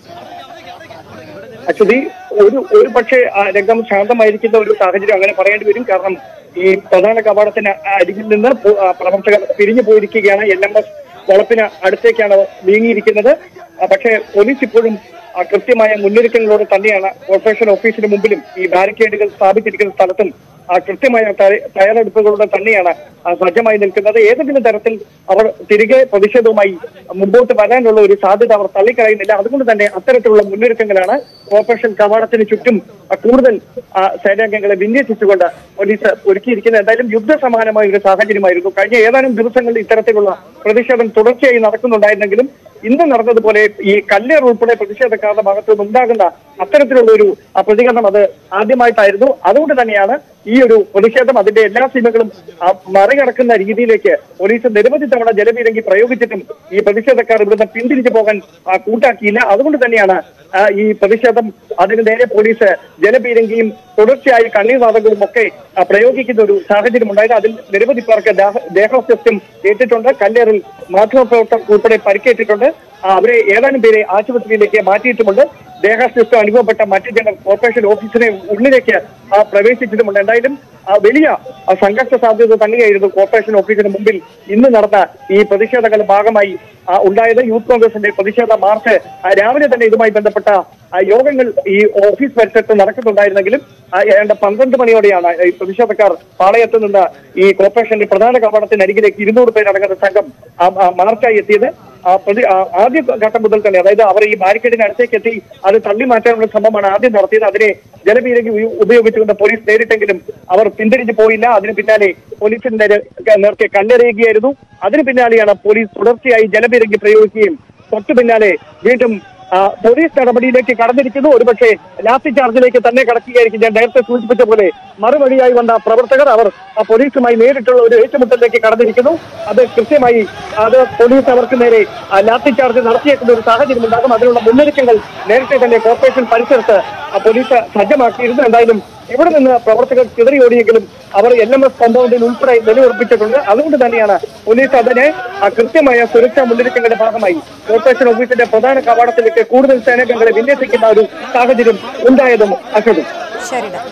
അശ്വതി ഒരു ഒരു പക്ഷേ ആ രംഗം ശാന്തമായിരിക്കുന്ന ഒരു സാഹചര്യം അങ്ങനെ പറയേണ്ടി വരും കാരണം ഈ പ്രധാന കവാടത്തിന് അരികിൽ നിന്ന് പോ- ആ, പ്രവർത്തകർ പിരിഞ്ഞു പോയിരിക്കുകയാണ് എൽ എം എസ് വളപ്പിന് അടുത്തേക്കാണ് നീങ്ങിയിരിക്കുന്നത് ആ, പക്ഷേ പോലീസ് ഇപ്പോഴും ആ, കൃത്യമായ മുന്നൊരുക്കങ്ങളോട് തന്നെയാണ് കോർപ്പറേഷൻ ഓഫീസിന് മുമ്പിലും ഈ ബാരിക്കേഡുകൾ സ്ഥാപിച്ചിരിക്കുന്ന സ്ഥലത്തും ആ കൃത്യമായ തയ്യ- തയ്യാറെടുപ്പുകളോടെ തന്നെയാണ് ആ, സജ്ജമായി നിൽക്കുന്നത് ഏതെങ്കിലും തരത്തിൽ അവർ തിരികെ പ്രതിഷേധവുമായി മുമ്പോട്ട് വരാനുള്ള ഒരു സാധ്യത അവർ തള്ളിക്കളയുന്നില്ല അതുകൊണ്ട് തന്നെ അത്തരത്തിലുള്ള മുന്നൊരുക്കങ്ങളാണ് കോർപ്പറേഷൻ കവാടത്തിന് ചുറ്റും ആ, കൂടുതൽ ആ, സേനാംഗങ്ങളെ വിന്യസിച്ചുകൊണ്ട് പോലീസ് ഒരുക്കിയിരിക്കുന്നത് എന്തായാലും യുദ്ധസമാനമായ ഒരു സാഹചര്യമായിരുന്നു കഴിഞ്ഞ ഏതാനും ദിവസങ്ങളിൽ ഇത്തരത്തിലുള്ള പ്രതിഷേധം തുടർച്ചയായി നടക്കുന്നുണ്ടായിരുന്നെങ്കിലും ഇന്ന് നടന്നതുപോലെ ഈ കല്ലേർ ഉൾപ്പെടെ പ്രതിഷേധക്കാരുടെ ഭാഗത്തു നിന്നുണ്ടാകുന്ന അത്തരത്തിലുള്ള ഒരു ആ, പ്രതികരണം അത് ആദ്യമായിട്ടായിരുന്നു അതുകൊണ്ട് തന്നെയാണ് ഈ ഒരു പ്രതിഷേധം അതിന്റെ എല്ലാ സീമകളും ആ, മറികടക്കുന്ന രീതിയിലേക്ക് പോലീസ് നിരവധി തവണ ജലപീരങ്കി പ്രയോഗിച്ചിട്ടും ഈ പ്രതിഷേധക്കാർ ഇവിടുന്ന് പിന്തിരിച്ചു പോകാൻ ആ, കൂട്ടാക്കിയില്ല അതുകൊണ്ട് തന്നെയാണ് ആ, ഈ പ്രതിഷേധം അതിന് നേരെ പോലീസ് ജലപീരങ്കിയും തുടർച്ചയായി കണ്ണീർ വാതകവും ഒക്കെ ആ, പ്രയോഗിക്കുന്ന ഒരു സാഹചര്യം ഉണ്ടായത് അതിൽ നിരവധി പേർക്ക് ദേഹ- ദേഹാസ്വസ്ഥ്യം ഏറ്റിട്ടുണ്ട് കല്ലേറിൽ മാധ്യമപ്രവർത്തകർ ഉൾപ്പെടെ പരിക്കേറ്റിട്ടുണ്ട് ആ, അവരെ ഏതാനും പേരെ ആശുപത്രിയിലേക്ക് മാറ്റിയിട്ടുമുണ്ട് ദേഹാസ്വസ്ഥം അനുഭവപ്പെട്ട മറ്റു ജനർ കോർപ്പറേഷൻ ഓഫീസിനെ ഉള്ളിലേക്ക് ആ, പ്രവേശിച്ചിട്ടുമുണ്ട് എന്തായാലും ആ, വലിയ ആ, സംഘർഷ സാധ്യത തന്നെയായിരുന്നു കോർപ്പറേഷൻ ഓഫീസിന് മുമ്പിൽ ഇന്ന് നടന്ന ഈ പ്രതിഷേധങ്ങളുടെ ഭാഗമായി ആ, ഉണ്ടായത് യൂത്ത് കോൺഗ്രസിന്റെ പ്രതിഷേധ മാർച്ച് ആ, രാവിലെ തന്നെ ഇതുമായി ബന്ധപ്പെട്ട ആ, യോഗങ്ങൾ ഈ ഓഫീസ് പരിസരത്ത് നടക്കുന്നുണ്ടായിരുന്നെങ്കിലും ആ, ഏതാണ്ട് പന്ത്രണ്ട് മണിയോടെയാണ് ഈ പ്രതിഷേധക്കാർ പാളയത്ത് നിന്ന് ഈ കോർപ്പറേഷന്റെ പ്രധാന കവാടത്തിനരികിലേക്ക് ഇരുന്നൂറ് പേരടങ്ങുന്ന സംഘം ആ, ആ, മാർച്ചായി എത്തിയത് ആ, പ്രതി ആ, ആദ്യ ഘട്ടം മുതൽ തന്നെ അതായത് അവർ ഈ ബാരിക്കേഡിന് അടുത്തേക്ക് എത്തി അത് തള്ളി മാറ്റാനുള്ള ശ്രമമാണ് ആദ്യം നടത്തിയത് അതിനെ ജലപീരങ്കി ഉപ- ഉപയോഗിച്ചുകൊണ്ട് പോലീസ് നേരിട്ടെങ്കിലും അവർ പിന്തിരിഞ്ഞു പോയില്ല അതിന് പിന്നാലെ പോലീസിന് നേരെ നേർക്ക് കല്ലെറിയുകയായിരുന്നു അതിന് പിന്നാലെയാണ് പോലീസ് തുടർച്ചയായി ജലപീരങ്കി പ്രയോഗിക്കുകയും തൊട്ടു പിന്നാലെ വീണ്ടും ആ, പോലീസ് നടപടിയിലേക്ക് കടന്നിരിക്കുന്നു ഒരുപക്ഷെ ലാത്തി ചാർജിലേക്ക് തന്നെ കടക്കുകയായിരിക്കും ഞാൻ നേരത്തെ സൂചിപ്പിച്ച പോലെ മറുപടിയായി വന്ന പ്രവർത്തകർ അവർ ആ പോലീസുമായി നേരിട്ടുള്ള ഒരു ഏറ്റുമുട്ടലിലേക്ക് കടന്നിരിക്കുന്നു അത് കൃത്യമായി അത് പോലീസ് അവർക്ക് നേരെ ആ, ലാത്തി ചാർജ് നടത്തിയേക്കുന്ന ഒരു സാഹചര്യം ഉണ്ടാകും അതിനുള്ള മുന്നൊരുക്കങ്ങൾ നേരത്തെ തന്നെ കോർപ്പറേഷൻ പരിസരത്ത് ആ, പോലീസ് സജ്ജമാക്കിയിരുന്നു എന്തായാലും ഇവിടെ നിന്ന് പ്രവർത്തകർ ചിതറിയോടിയെങ്കിലും അവർ എൽ എം എസ് കോമ്പൗണ്ടിൽ ഉൾപ്പെടെ നിലയുറപ്പിച്ചിട്ടുണ്ട് അതുകൊണ്ട് തന്നെയാണ് പോലീസ് അതിനെ ആ, കൃത്യമായ സുരക്ഷാ മുന്നൊരുക്കങ്ങളുടെ ഭാഗമായി കോർപ്പറേഷൻ ഓഫീസിന്റെ പ്രധാന കവാടത്തിലേക്ക് കൂടുതൽ സേനാംഗങ്ങളെ വിന്യസിക്കുന്ന ഒരു സാഹചര്യം ഉണ്ടായതും അശ്വതും ശരി ഡാൻ.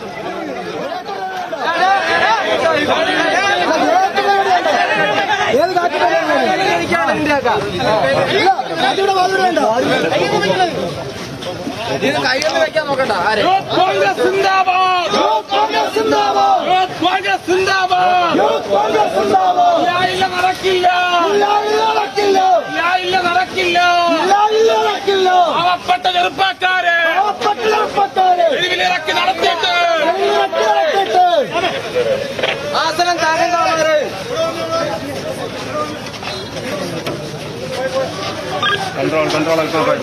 യൂത്ത് കോൺഗ്രസ് സിന്ദാബാദ് യൂത്ത് കോൺഗ്രസ് സിന്ദാബാദ് യൂത്ത് കോൺഗ്രസ് സിന്ദാബാദ് യൂത്ത് കോൺഗ്രസ് സിന്ദാബാദ് ഇല്ല ഇല്ല നടക്കില്ല ഇല്ല ഇല്ല നടക്കില്ല ഇല്ല ഇല്ല നടക്കില്ല ഇല്ല ഇല്ല നടക്കില്ല പാവപ്പെട്ട ചെറുപ്പക്കാരെ പാവപ്പെട്ട ചെറുപ്പക്കാരെ തെരുവിലിറക്കി നടത്തിയിട്ട് തെരുവിലിറക്കി നടത്തിയിട്ട് ആസനം താങ്ങുന്നവരെ കൺട്രോൾ കൺട്രോൾ കൺട്രോൾ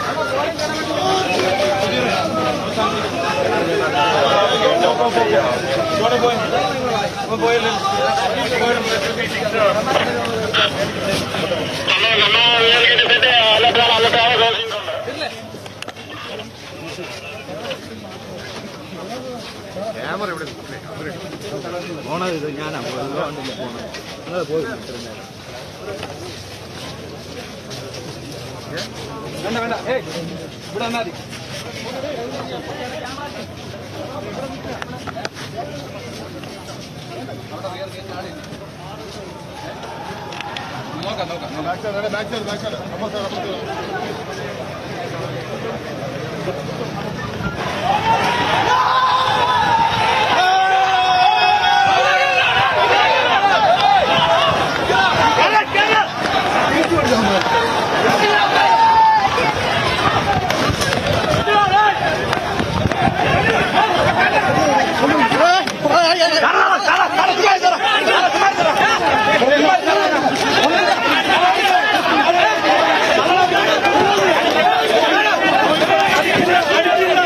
ഓണത് ഞാനാ പോയി വേണ്ട വേണ്ട ഏയ് ഇവിടെ വന്നാ മതി നോക്കാം നോക്കാം Hey!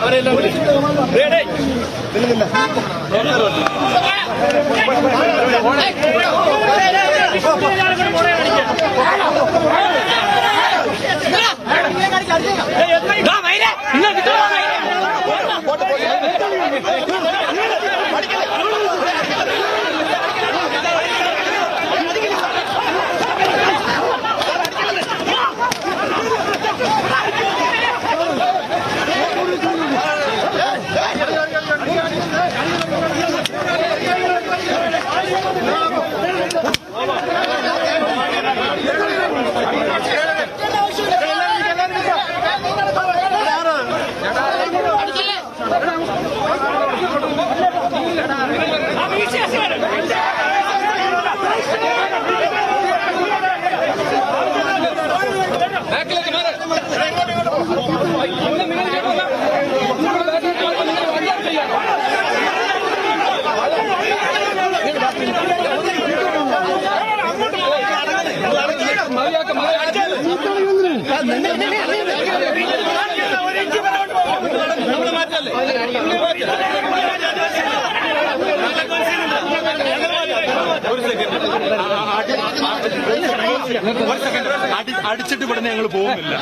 അടിച്ചിട്ട് ഇവിടെ ഞങ്ങൾ പോകുന്നില്ല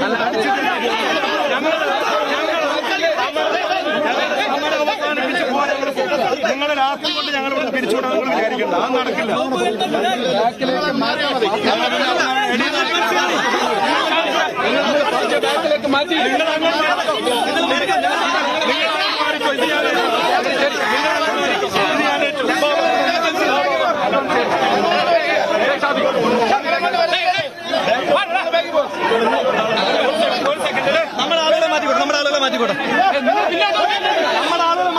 നിങ്ങളെ രാത്രി കൊണ്ട് ഞങ്ങൾ ഇവിടെ പിരിച്ചുവിടാൻ നിങ്ങൾ വിചാരിക്കണ്ട അത് നടക്കില്ല മാറ്റി നമ്മുടെ ആളുകളെ മാറ്റിക്കോട്ടെ നമ്മുടെ ആളുകളെ മാറ്റിക്കോട്ടെ നമ്മുടെ ആളുകളെ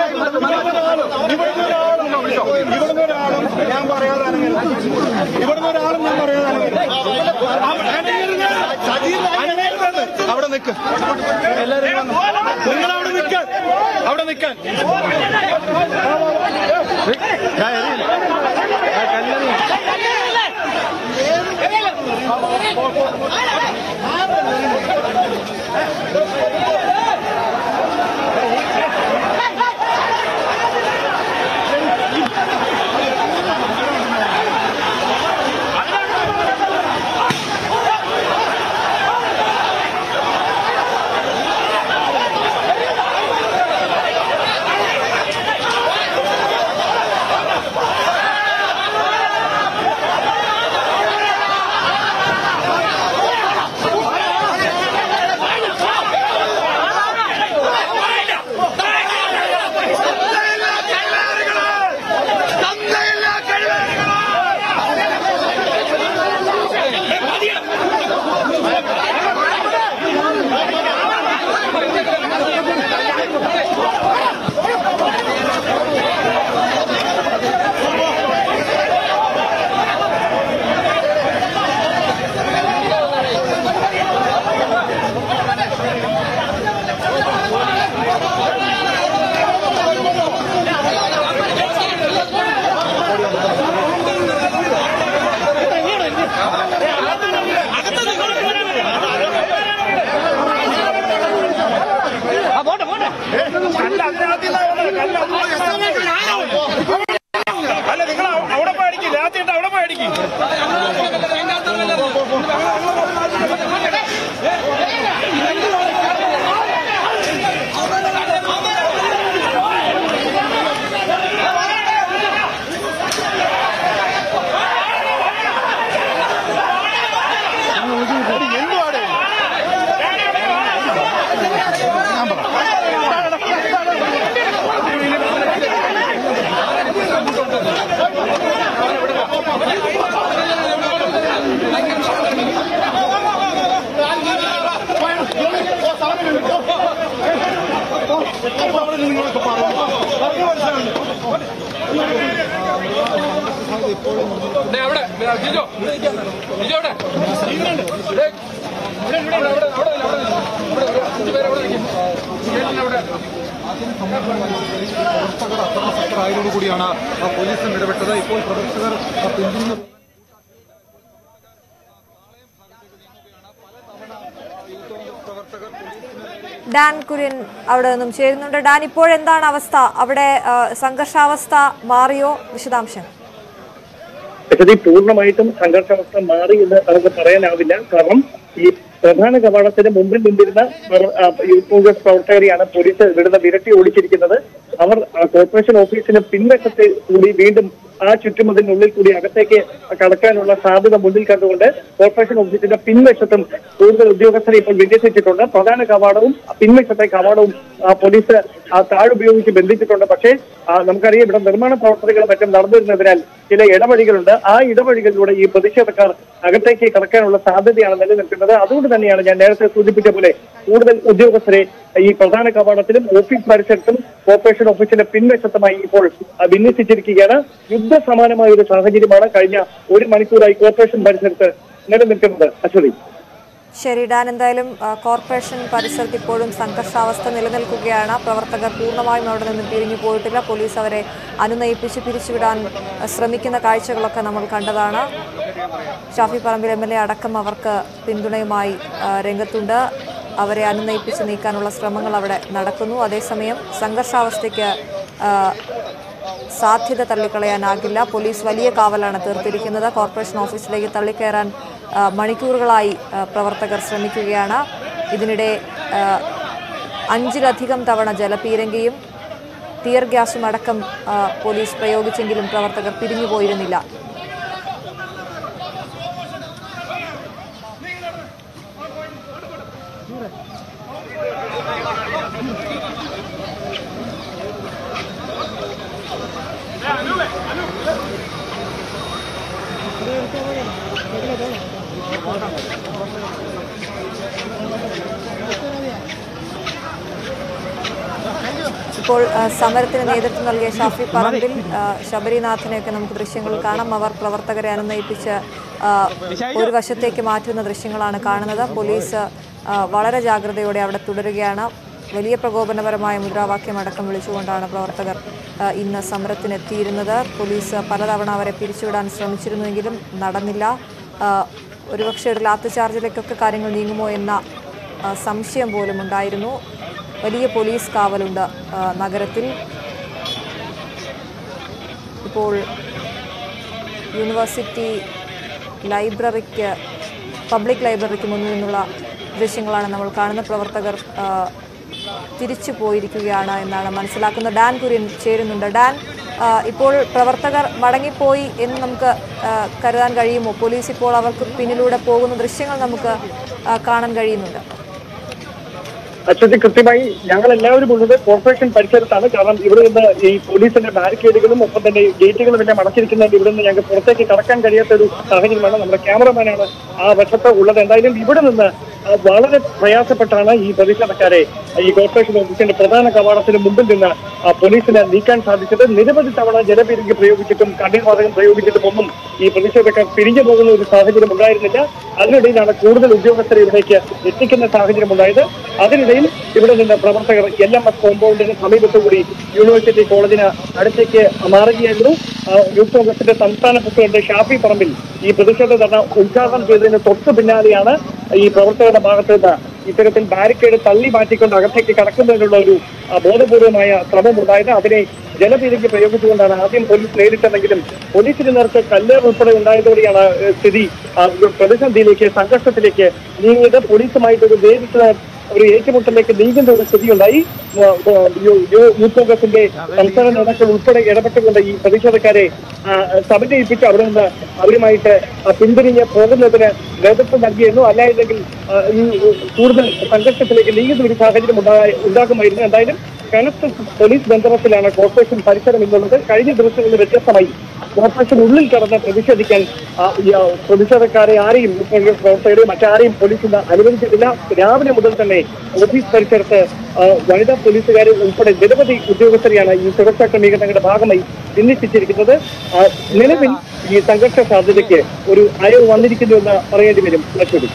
ഇവിടുന്ന് ഒരാളും ഞാൻ പറയാതെ അനങ്ങില്ല. ഇവിടുന്ന് ഒരാളും ഞാൻ പറയാതെ അനങ്ങില്ല. അനങ്ങരുത്. അവിടെ നിൽക്ക് എല്ലാവരും നിങ്ങൾ അവിടെ നിൽക്കാൻ അവിടെ നിൽക്കാൻ ഞാൻ എറിയില്ല. ഞാൻ കല്ലെറിയും. അല്ല നിങ്ങൾ അവിടെ പോയി അടിക്കും രാത്രിയിട്ട് അവിടെ പോയി അടിക്കും എന്തുവാടെ നിങ്ങൾക്ക് പറഞ്ഞു പറഞ്ഞു അവിടെ ജിജോ ജിജോ അവിടെ പ്രവർത്തകർ അക്രമാസക്തരായതോടുകൂടിയാണ് ആ പോലീസും ഇടപെട്ടത് ഇപ്പോൾ പ്രവർത്തകർ ആ പിന്തുണ പ്രവർത്തകർ പോലീസിന് ഡാൻ കുര്യൻ അവിടെ നിന്നും ചേരുന്നുണ്ട് ഡാൻ ഇപ്പോഴെന്താണ് അവസ്ഥ അവിടെ ആ, സംഘർഷാവസ്ഥ മാറിയോ വിശദാംശം പക്ഷേ പൂർണ്ണമായിട്ടും സംഘർഷാവസ്ഥ മാറി എന്ന് നമുക്ക് പറയാനാവില്ല കാരണം ഈ പ്രധാന കവാടത്തിന് മുമ്പിൽ നിന്നിരുന്ന പ്രവ- ആ, യൂത്ത് കോൺഗ്രസ് പ്രവർത്തകരെയാണ് പോലീസ് ഇവിടുന്ന് വിരട്ടി ഓടിച്ചിരിക്കുന്നത് അവർ ആ, കോർപ്പറേഷൻ ഓഫീസിന് പിൻവശത്ത് കൂടി വീണ്ടും ആ ചുറ്റുമതിനുള്ളിൽ കൂടി അകത്തേക്ക് കടക്കാനുള്ള സാധ്യത മുന്നിൽ കണ്ടുകൊണ്ട് കോർപ്പറേഷൻ ഓഫീസിന്റെ പിൻവശത്തും കൂടുതൽ ഉദ്യോഗസ്ഥരെ ഇപ്പോൾ വിന്യസിച്ചിട്ടുണ്ട് പ്രധാന കവാടവും പിൻവശത്തെ കവാടവും ആ, പോലീസ് ആ താഴുപയോഗിച്ച് ബന്ധിച്ചിട്ടുണ്ട് പക്ഷേ ആ, നമുക്കറിയാം ഇവിടെ നിർമ്മാണ പ്രവർത്തനങ്ങളും മറ്റും നടന്നിരുന്നതിനാൽ ചില ഇടവഴികളുണ്ട് ആ ഇടവഴികളിലൂടെ ഈ പ്രതിഷേധക്കാർ അകത്തേക്ക് കടക്കാനുള്ള സാധ്യതയാണ് നിലനിൽക്കുന്നത് അതുകൊണ്ട് തന്നെയാണ് ഞാൻ നേരത്തെ സൂചിപ്പിച്ച പോലെ കൂടുതൽ ഉദ്യോഗസ്ഥരെ ഈ പ്രധാന കവാടത്തിലും ഓഫീസ് പരിസരത്തും കോർപ്പറേഷൻ ഓഫീസിന്റെ പിൻവശത്തുമായി ഇപ്പോൾ ആ, വിന്യസിച്ചിരിക്കുകയാണ് യുദ്ധസമാനമായ ഒരു സാഹചര്യമാണ് കഴിഞ്ഞ ഒരു മണിക്കൂറായി കോർപ്പറേഷൻ പരിസരത്ത് നിലനിൽക്കുന്നത് അശ്വതി ശരി ഡാൻ എന്തായാലും ആ, കോർപ്പറേഷൻ പരിസരത്ത് ഇപ്പോഴും സംഘർഷാവസ്ഥ നിലനിൽക്കുകയാണ് പ്രവർത്തകർ പൂർണ്ണമായും അവിടെ നിന്ന് പിരിഞ്ഞു പോയിട്ടില്ല പോലീസ് അവരെ അനുനയിപ്പിച്ച് പിരിച്ചുവിടാൻ ആ, ശ്രമിക്കുന്ന കാഴ്ചകളൊക്കെ നമ്മൾ കണ്ടതാണ് Shafi Parambil M L A അടക്കം അവർക്ക് പിന്തുണയുമായി ആ, രംഗത്തുണ്ട് അവരെ അനുനയിപ്പിച്ച് നീക്കാനുള്ള ശ്രമങ്ങൾ അവിടെ നടക്കുന്നു അതേസമയം സംഘർഷാവസ്ഥയ്ക്ക് ആ, സാധ്യത തള്ളിക്കളയാനാകില്ല പോലീസ് വലിയ കാവലാണ് തീർത്തിരിക്കുന്നത് കോർപ്പറേഷൻ ഓഫീസിലേക്ക് തള്ളിക്കയറാൻ ആ, മണിക്കൂറുകളായി ആ, പ്രവർത്തകർ ശ്രമിക്കുകയാണ് ഇതിനിടെ ആ, അഞ്ചിലധികം തവണ ജലപീരങ്കിയും ടിയർ ഗ്യാസും അടക്കം ആ, പോലീസ് പ്രയോഗിച്ചെങ്കിലും പ്രവർത്തകർ പിരിഞ്ഞുപോയിരുന്നില്ല ഇപ്പോൾ ആ, സമരത്തിന് നേതൃത്വം നൽകിയ ഷാഫി പറമ്പിൽ ആ, ശബരിനാഥനെയൊക്കെ നമുക്ക് ദൃശ്യങ്ങൾ കാണാം അവർ പ്രവർത്തകരെ അനുനയിപ്പിച്ച് ആ, ഒരു വശത്തേക്ക് മാറ്റുന്ന ദൃശ്യങ്ങളാണ് കാണുന്നത് പോലീസ് ആ, വളരെ ജാഗ്രതയോടെ അവിടെ തുടരുകയാണ് വലിയ പ്രകോപനപരമായ മുദ്രാവാക്യം അടക്കം വിളിച്ചുകൊണ്ടാണ് പ്രവർത്തകർ ആ, ഇന്ന് സമരത്തിനെത്തിയിരുന്നത് പോലീസ് പലതവണ അവരെ പിരിച്ചുവിടാൻ ശ്രമിച്ചിരുന്നുവെങ്കിലും നടന്നില്ല ആ, ഒരുപക്ഷെ ഒരു ലാത്തി ചാർജിലേക്കൊക്കെ കാര്യങ്ങൾ നീങ്ങുമോ എന്ന ആ, സംശയം പോലും ഉണ്ടായിരുന്നു വലിയ പോലീസ് കാവലുണ്ട് ആ, നഗരത്തിൽ ഇപ്പോൾ യൂണിവേഴ്സിറ്റി ലൈബ്രറിക്ക് പബ്ലിക് ലൈബ്രറിക്ക് മുന്നിൽ നിന്നുള്ള ദൃശ്യങ്ങളാണ് നമ്മൾ കാണുന്ന പ്രവർത്തകർ ആ, തിരിച്ചു പോയിരിക്കുകയാണ് എന്നാണ് മനസ്സിലാക്കുന്നത് ഡാൻ കുര്യൻ ചേരുന്നുണ്ട് ഡാൻ ആ, ഇപ്പോൾ പ്രവർത്തകർ മടങ്ങിപ്പോയി എന്ന് നമുക്ക് ആ, കരുതാൻ കഴിയുമോ പോലീസ് ഇപ്പോൾ അവർക്ക് പിന്നിലൂടെ പോകുന്ന ദൃശ്യങ്ങൾ നമുക്ക് ആ, കാണാൻ കഴിയുന്നുണ്ട് അശ്വതി കൃത്യമായി ഞങ്ങൾ എല്ലാവരും ഉള്ളത് കോർപ്പറേഷൻ പരിസരത്താണ് കാരണം ഇവിടെ നിന്ന് ഈ പോലീസിന്റെ ബാരിക്കേഡുകളും ഒപ്പം തന്നെ ഗേറ്റുകളും എല്ലാം അടച്ചിരിക്കുന്നതിന് ഇവിടെ നിന്ന് ഞങ്ങൾക്ക് പുറത്തേക്ക് കടക്കാൻ കഴിയാത്ത ഒരു സാഹചര്യമാണ് നമ്മുടെ ക്യാമറമാനാണ് ആ വശത്ത് ഉള്ളത് എന്തായാലും ഇവിടെ നിന്ന് ആ, വളരെ പ്രയാസപ്പെട്ടാണ് ഈ പ്രതിഷേധക്കാരെ ഈ കോർപ്പറേഷൻ ഓഫീസിന്റെ പ്രധാന കവാടത്തിന് മുമ്പിൽ നിന്ന് ആ, പോലീസിന് നീക്കാൻ സാധിച്ചത് നിരവധി തവണ ജലപീരങ്കി പ്രയോഗിച്ചിട്ടും കണ്ണീർവാതകം പ്രയോഗിച്ചിട്ടും ഒന്നും ഈ പ്രതിഷേധക്കാർ പിരിഞ്ഞു പോകുന്ന ഒരു സാഹചര്യം ഉണ്ടായിരുന്നില്ല അതിനിടയിലാണ് കൂടുതൽ ഉദ്യോഗസ്ഥരെ ഇവിടേക്ക് എത്തിക്കുന്ന സാഹചര്യം ഉണ്ടായത് അതിനിടയിൽ ഇവിടെ നിന്ന് പ്രവർത്തകർ എൽ എം എസ് കോമ്പൗണ്ടിന് സമീപത്തുകൂടി യൂണിവേഴ്സിറ്റി കോളേജിന് അടുത്തേക്ക് മാറുകയായിരുന്നു ആ, യൂത്ത് കോൺഗ്രസിന്റെ സംസ്ഥാന പ്രസിഡന്റ് ഷാഫി പറമ്പിൽ ഈ പ്രതിഷേധ ധർണ ഉദ്ഘാടനം ചെയ്തതിന് തൊട്ടു പിന്നാലെയാണ് ഈ പ്രവർത്തകരുടെ ഭാഗത്ത് നിന്ന് ഇത്തരത്തിൽ ബാരിക്കേഡ് തള്ളി മാറ്റിക്കൊണ്ട് അകത്തേക്ക് കടക്കുന്നതിനുള്ള ഒരു ആ, ബോധപൂർവമായ ശ്രമം ഉണ്ടായത് അതിനെ ജലപീരങ്കി പ്രയോഗിച്ചുകൊണ്ടാണ് ആദ്യം പോലീസ് നേരിട്ടതെങ്കിലും പോലീസിന് നേർക്ക് കല്ലേർ ഉൾപ്പെടെ ഉണ്ടായതോടെയാണ് ഏഹ്, സ്ഥിതി ആ, ഒരു പ്രതിസന്ധിയിലേക്ക് സംഘർഷത്തിലേക്ക് നീങ്ങിയത് പോലീസുമായിട്ട് ഒരു നേരിട്ട് ഒരു ഏറ്റുമുട്ടലിലേക്ക് നീങ്ങുന്ന ഒരു സ്ഥിതിയുണ്ടായി ആ, ആ, യു- യു- യൂത്ത് കോൺഗ്രസിന്റെ സംസ്ഥാന നേതാക്കൾ ഉൾപ്പെടെ ഇടപെട്ടുകൊണ്ട് ഈ പ്രതിഷേധക്കാരെ ആ, സമന്വയിപ്പിച്ച് അവിടെ നിന്ന് അവരുമായിട്ട് ആ, പിന്തിരിഞ്ഞ് പോകുന്നതിന് നേതൃത്വം നൽകിയിരുന്നു അല്ലായിരുന്നെങ്കിൽ ആ, ഈ കൂടുതൽ സംഘർഷത്തിലേക്ക് നീങ്ങുന്ന ഒരു സാഹചര്യം ഉണ്ടാ- ഉണ്ടാകുമായിരുന്നു എന്തായാലും കനത്ത പോലീസ് ബന്ധനത്തിലാണ് കോർപ്പറേഷൻ പരിസരം എന്നുള്ളത് കഴിഞ്ഞ ദിവസങ്ങളിൽ വ്യത്യസ്തമായി കോർപ്പറേഷൻ ഉള്ളിൽ കടന്ന് പ്രതിഷേധിക്കാൻ ആ, ഈ, ആ, പ്രതിഷേധക്കാരെ ആരെയും കോൺഗ്രസ് പ്രവർത്തകരെ മറ്റാരെയും പോലീസ് ഇന്ന് അനുവദിച്ചിട്ടില്ല രാവിലെ മുതൽ തന്നെ ഓഫീസ് പരിസരത്ത് ആ, വനിതാ പോലീസുകാരെ ഉൾപ്പെടെ നിരവധി ഉദ്യോഗസ്ഥരെയാണ് ഈ സുരക്ഷാ ക്രമീകരണങ്ങളുടെ ഭാഗമായി വിന്യസിച്ചിരിക്കുന്നത് ആ, നിലവിൽ ഈ സംഘർഷ സാധ്യതയ്ക്ക് ഒരു അയവ് വന്നിരിക്കുന്നു എന്ന് പറയേണ്ടി വരും അശ്വതി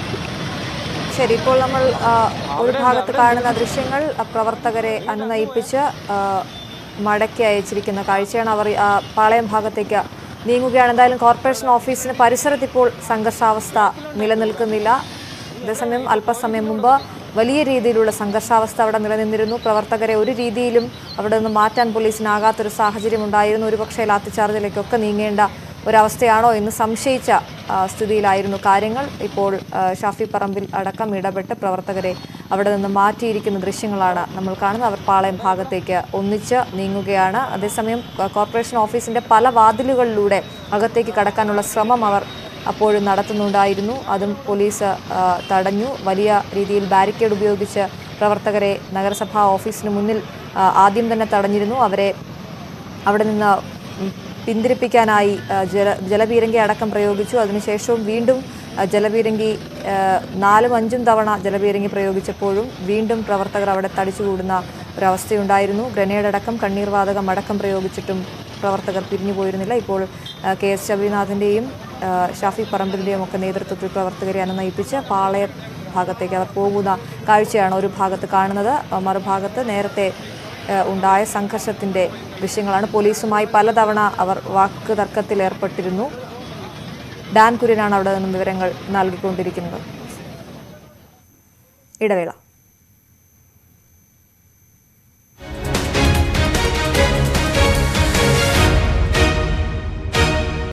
ശരി ഇപ്പോൾ നമ്മൾ ആ, ഒരു ഭാഗത്ത് കാണുന്ന ദൃശ്യങ്ങൾ ആ, പ്രവർത്തകരെ അനുനയിപ്പിച്ച് ആ, മടക്കി അയച്ചിരിക്കുന്ന കാഴ്ചയാണ് അവർ ആ, പാളയം ഭാഗത്തേക്ക് നീങ്ങുകയാണ് എന്തായാലും കോർപ്പറേഷൻ ഓഫീസിന് പരിസരത്ത് ഇപ്പോൾ സംഘർഷാവസ്ഥ നിലനിൽക്കുന്നില്ല അതേസമയം അല്പസമയം മുമ്പ് വലിയ രീതിയിലുള്ള സംഘർഷാവസ്ഥ അവിടെ നിലനിന്നിരുന്നു പ്രവർത്തകരെ ഒരു രീതിയിലും അവിടെ നിന്ന് മാറ്റാൻ പോലീസിനാകാത്തൊരു സാഹചര്യം ഉണ്ടായിരുന്നു ഒരുപക്ഷെ ലാത്തിച്ചാർജിലേക്കൊക്കെ നീങ്ങേണ്ട ഒരവസ്ഥയാണോ എന്ന് സംശയിച്ച ആ, സ്ഥിതിയിലായിരുന്നു കാര്യങ്ങൾ ഇപ്പോൾ ആ, ഷാഫി പറമ്പിൽ അടക്കം ഇടപെട്ട് പ്രവർത്തകരെ അവിടെ നിന്ന് മാറ്റിയിരിക്കുന്ന ദൃശ്യങ്ങളാണ് നമ്മൾ കാണുന്നത് അവർ പാളയം ഭാഗത്തേക്ക് ഒന്നിച്ച് നീങ്ങുകയാണ് അതേസമയം ആ, കോർപ്പറേഷൻ ഓഫീസിന്റെ പല വാതിലുകളിലൂടെ അകത്തേക്ക് കടക്കാനുള്ള ശ്രമം അവർ അപ്പോഴും നടത്തുന്നുണ്ടായിരുന്നു അതും പോലീസ് ആ, തടഞ്ഞു വലിയ രീതിയിൽ ബാരിക്കേഡ് ഉപയോഗിച്ച് പ്രവർത്തകരെ നഗരസഭാ ഓഫീസിന് മുന്നിൽ ആ, ആദ്യം തന്നെ തടഞ്ഞിരുന്നു അവരെ അവിടെ നിന്ന് ഉം പിന്തിരിപ്പിക്കാനായി ആ, ജല ജലപീരങ്കി അടക്കം പ്രയോഗിച്ചു അതിനുശേഷവും വീണ്ടും ആ, ജലപീരങ്കി ആ, നാലും അഞ്ചും തവണ ജലപീരങ്കി പ്രയോഗിച്ചപ്പോഴും വീണ്ടും പ്രവർത്തകർ അവിടെ തടിച്ചുകൂടുന്ന ഒരവസ്ഥയുണ്ടായിരുന്നു ഗ്രനേഡ് അടക്കം കണ്ണീർ വാതകം അടക്കം പ്രയോഗിച്ചിട്ടും പ്രവർത്തകർ പിരിഞ്ഞു പോയിരുന്നില്ല ഇപ്പോൾ ആ, കെ എസ് ശബരിനാഥിൻ്റെയും ഷാഫി പറമ്പിലിൻ്റെയും ഒക്കെ നേതൃത്വത്തിൽ പ്രവർത്തകരെ അനുനയിപ്പിച്ച് പാളയ ഭാഗത്തേക്ക് അവർ പോകുന്ന കാഴ്ചയാണ് ഒരു ഭാഗത്ത് കാണുന്നത് ആ, മറുഭാഗത്ത് നേരത്തെ ഏഹ് ഉണ്ടായ സംഘർഷത്തിന്റെ ദൃശ്യങ്ങളാണ് പോലീസുമായി പലതവണ അവർ വാക്ക് തർക്കത്തിൽ ഏർപ്പെട്ടിരുന്നു ഡാൻ കുര്യനാണ് അവിടെ നിന്നും വിവരങ്ങൾ നൽകിക്കൊണ്ടിരിക്കുന്നത് ഇടവേള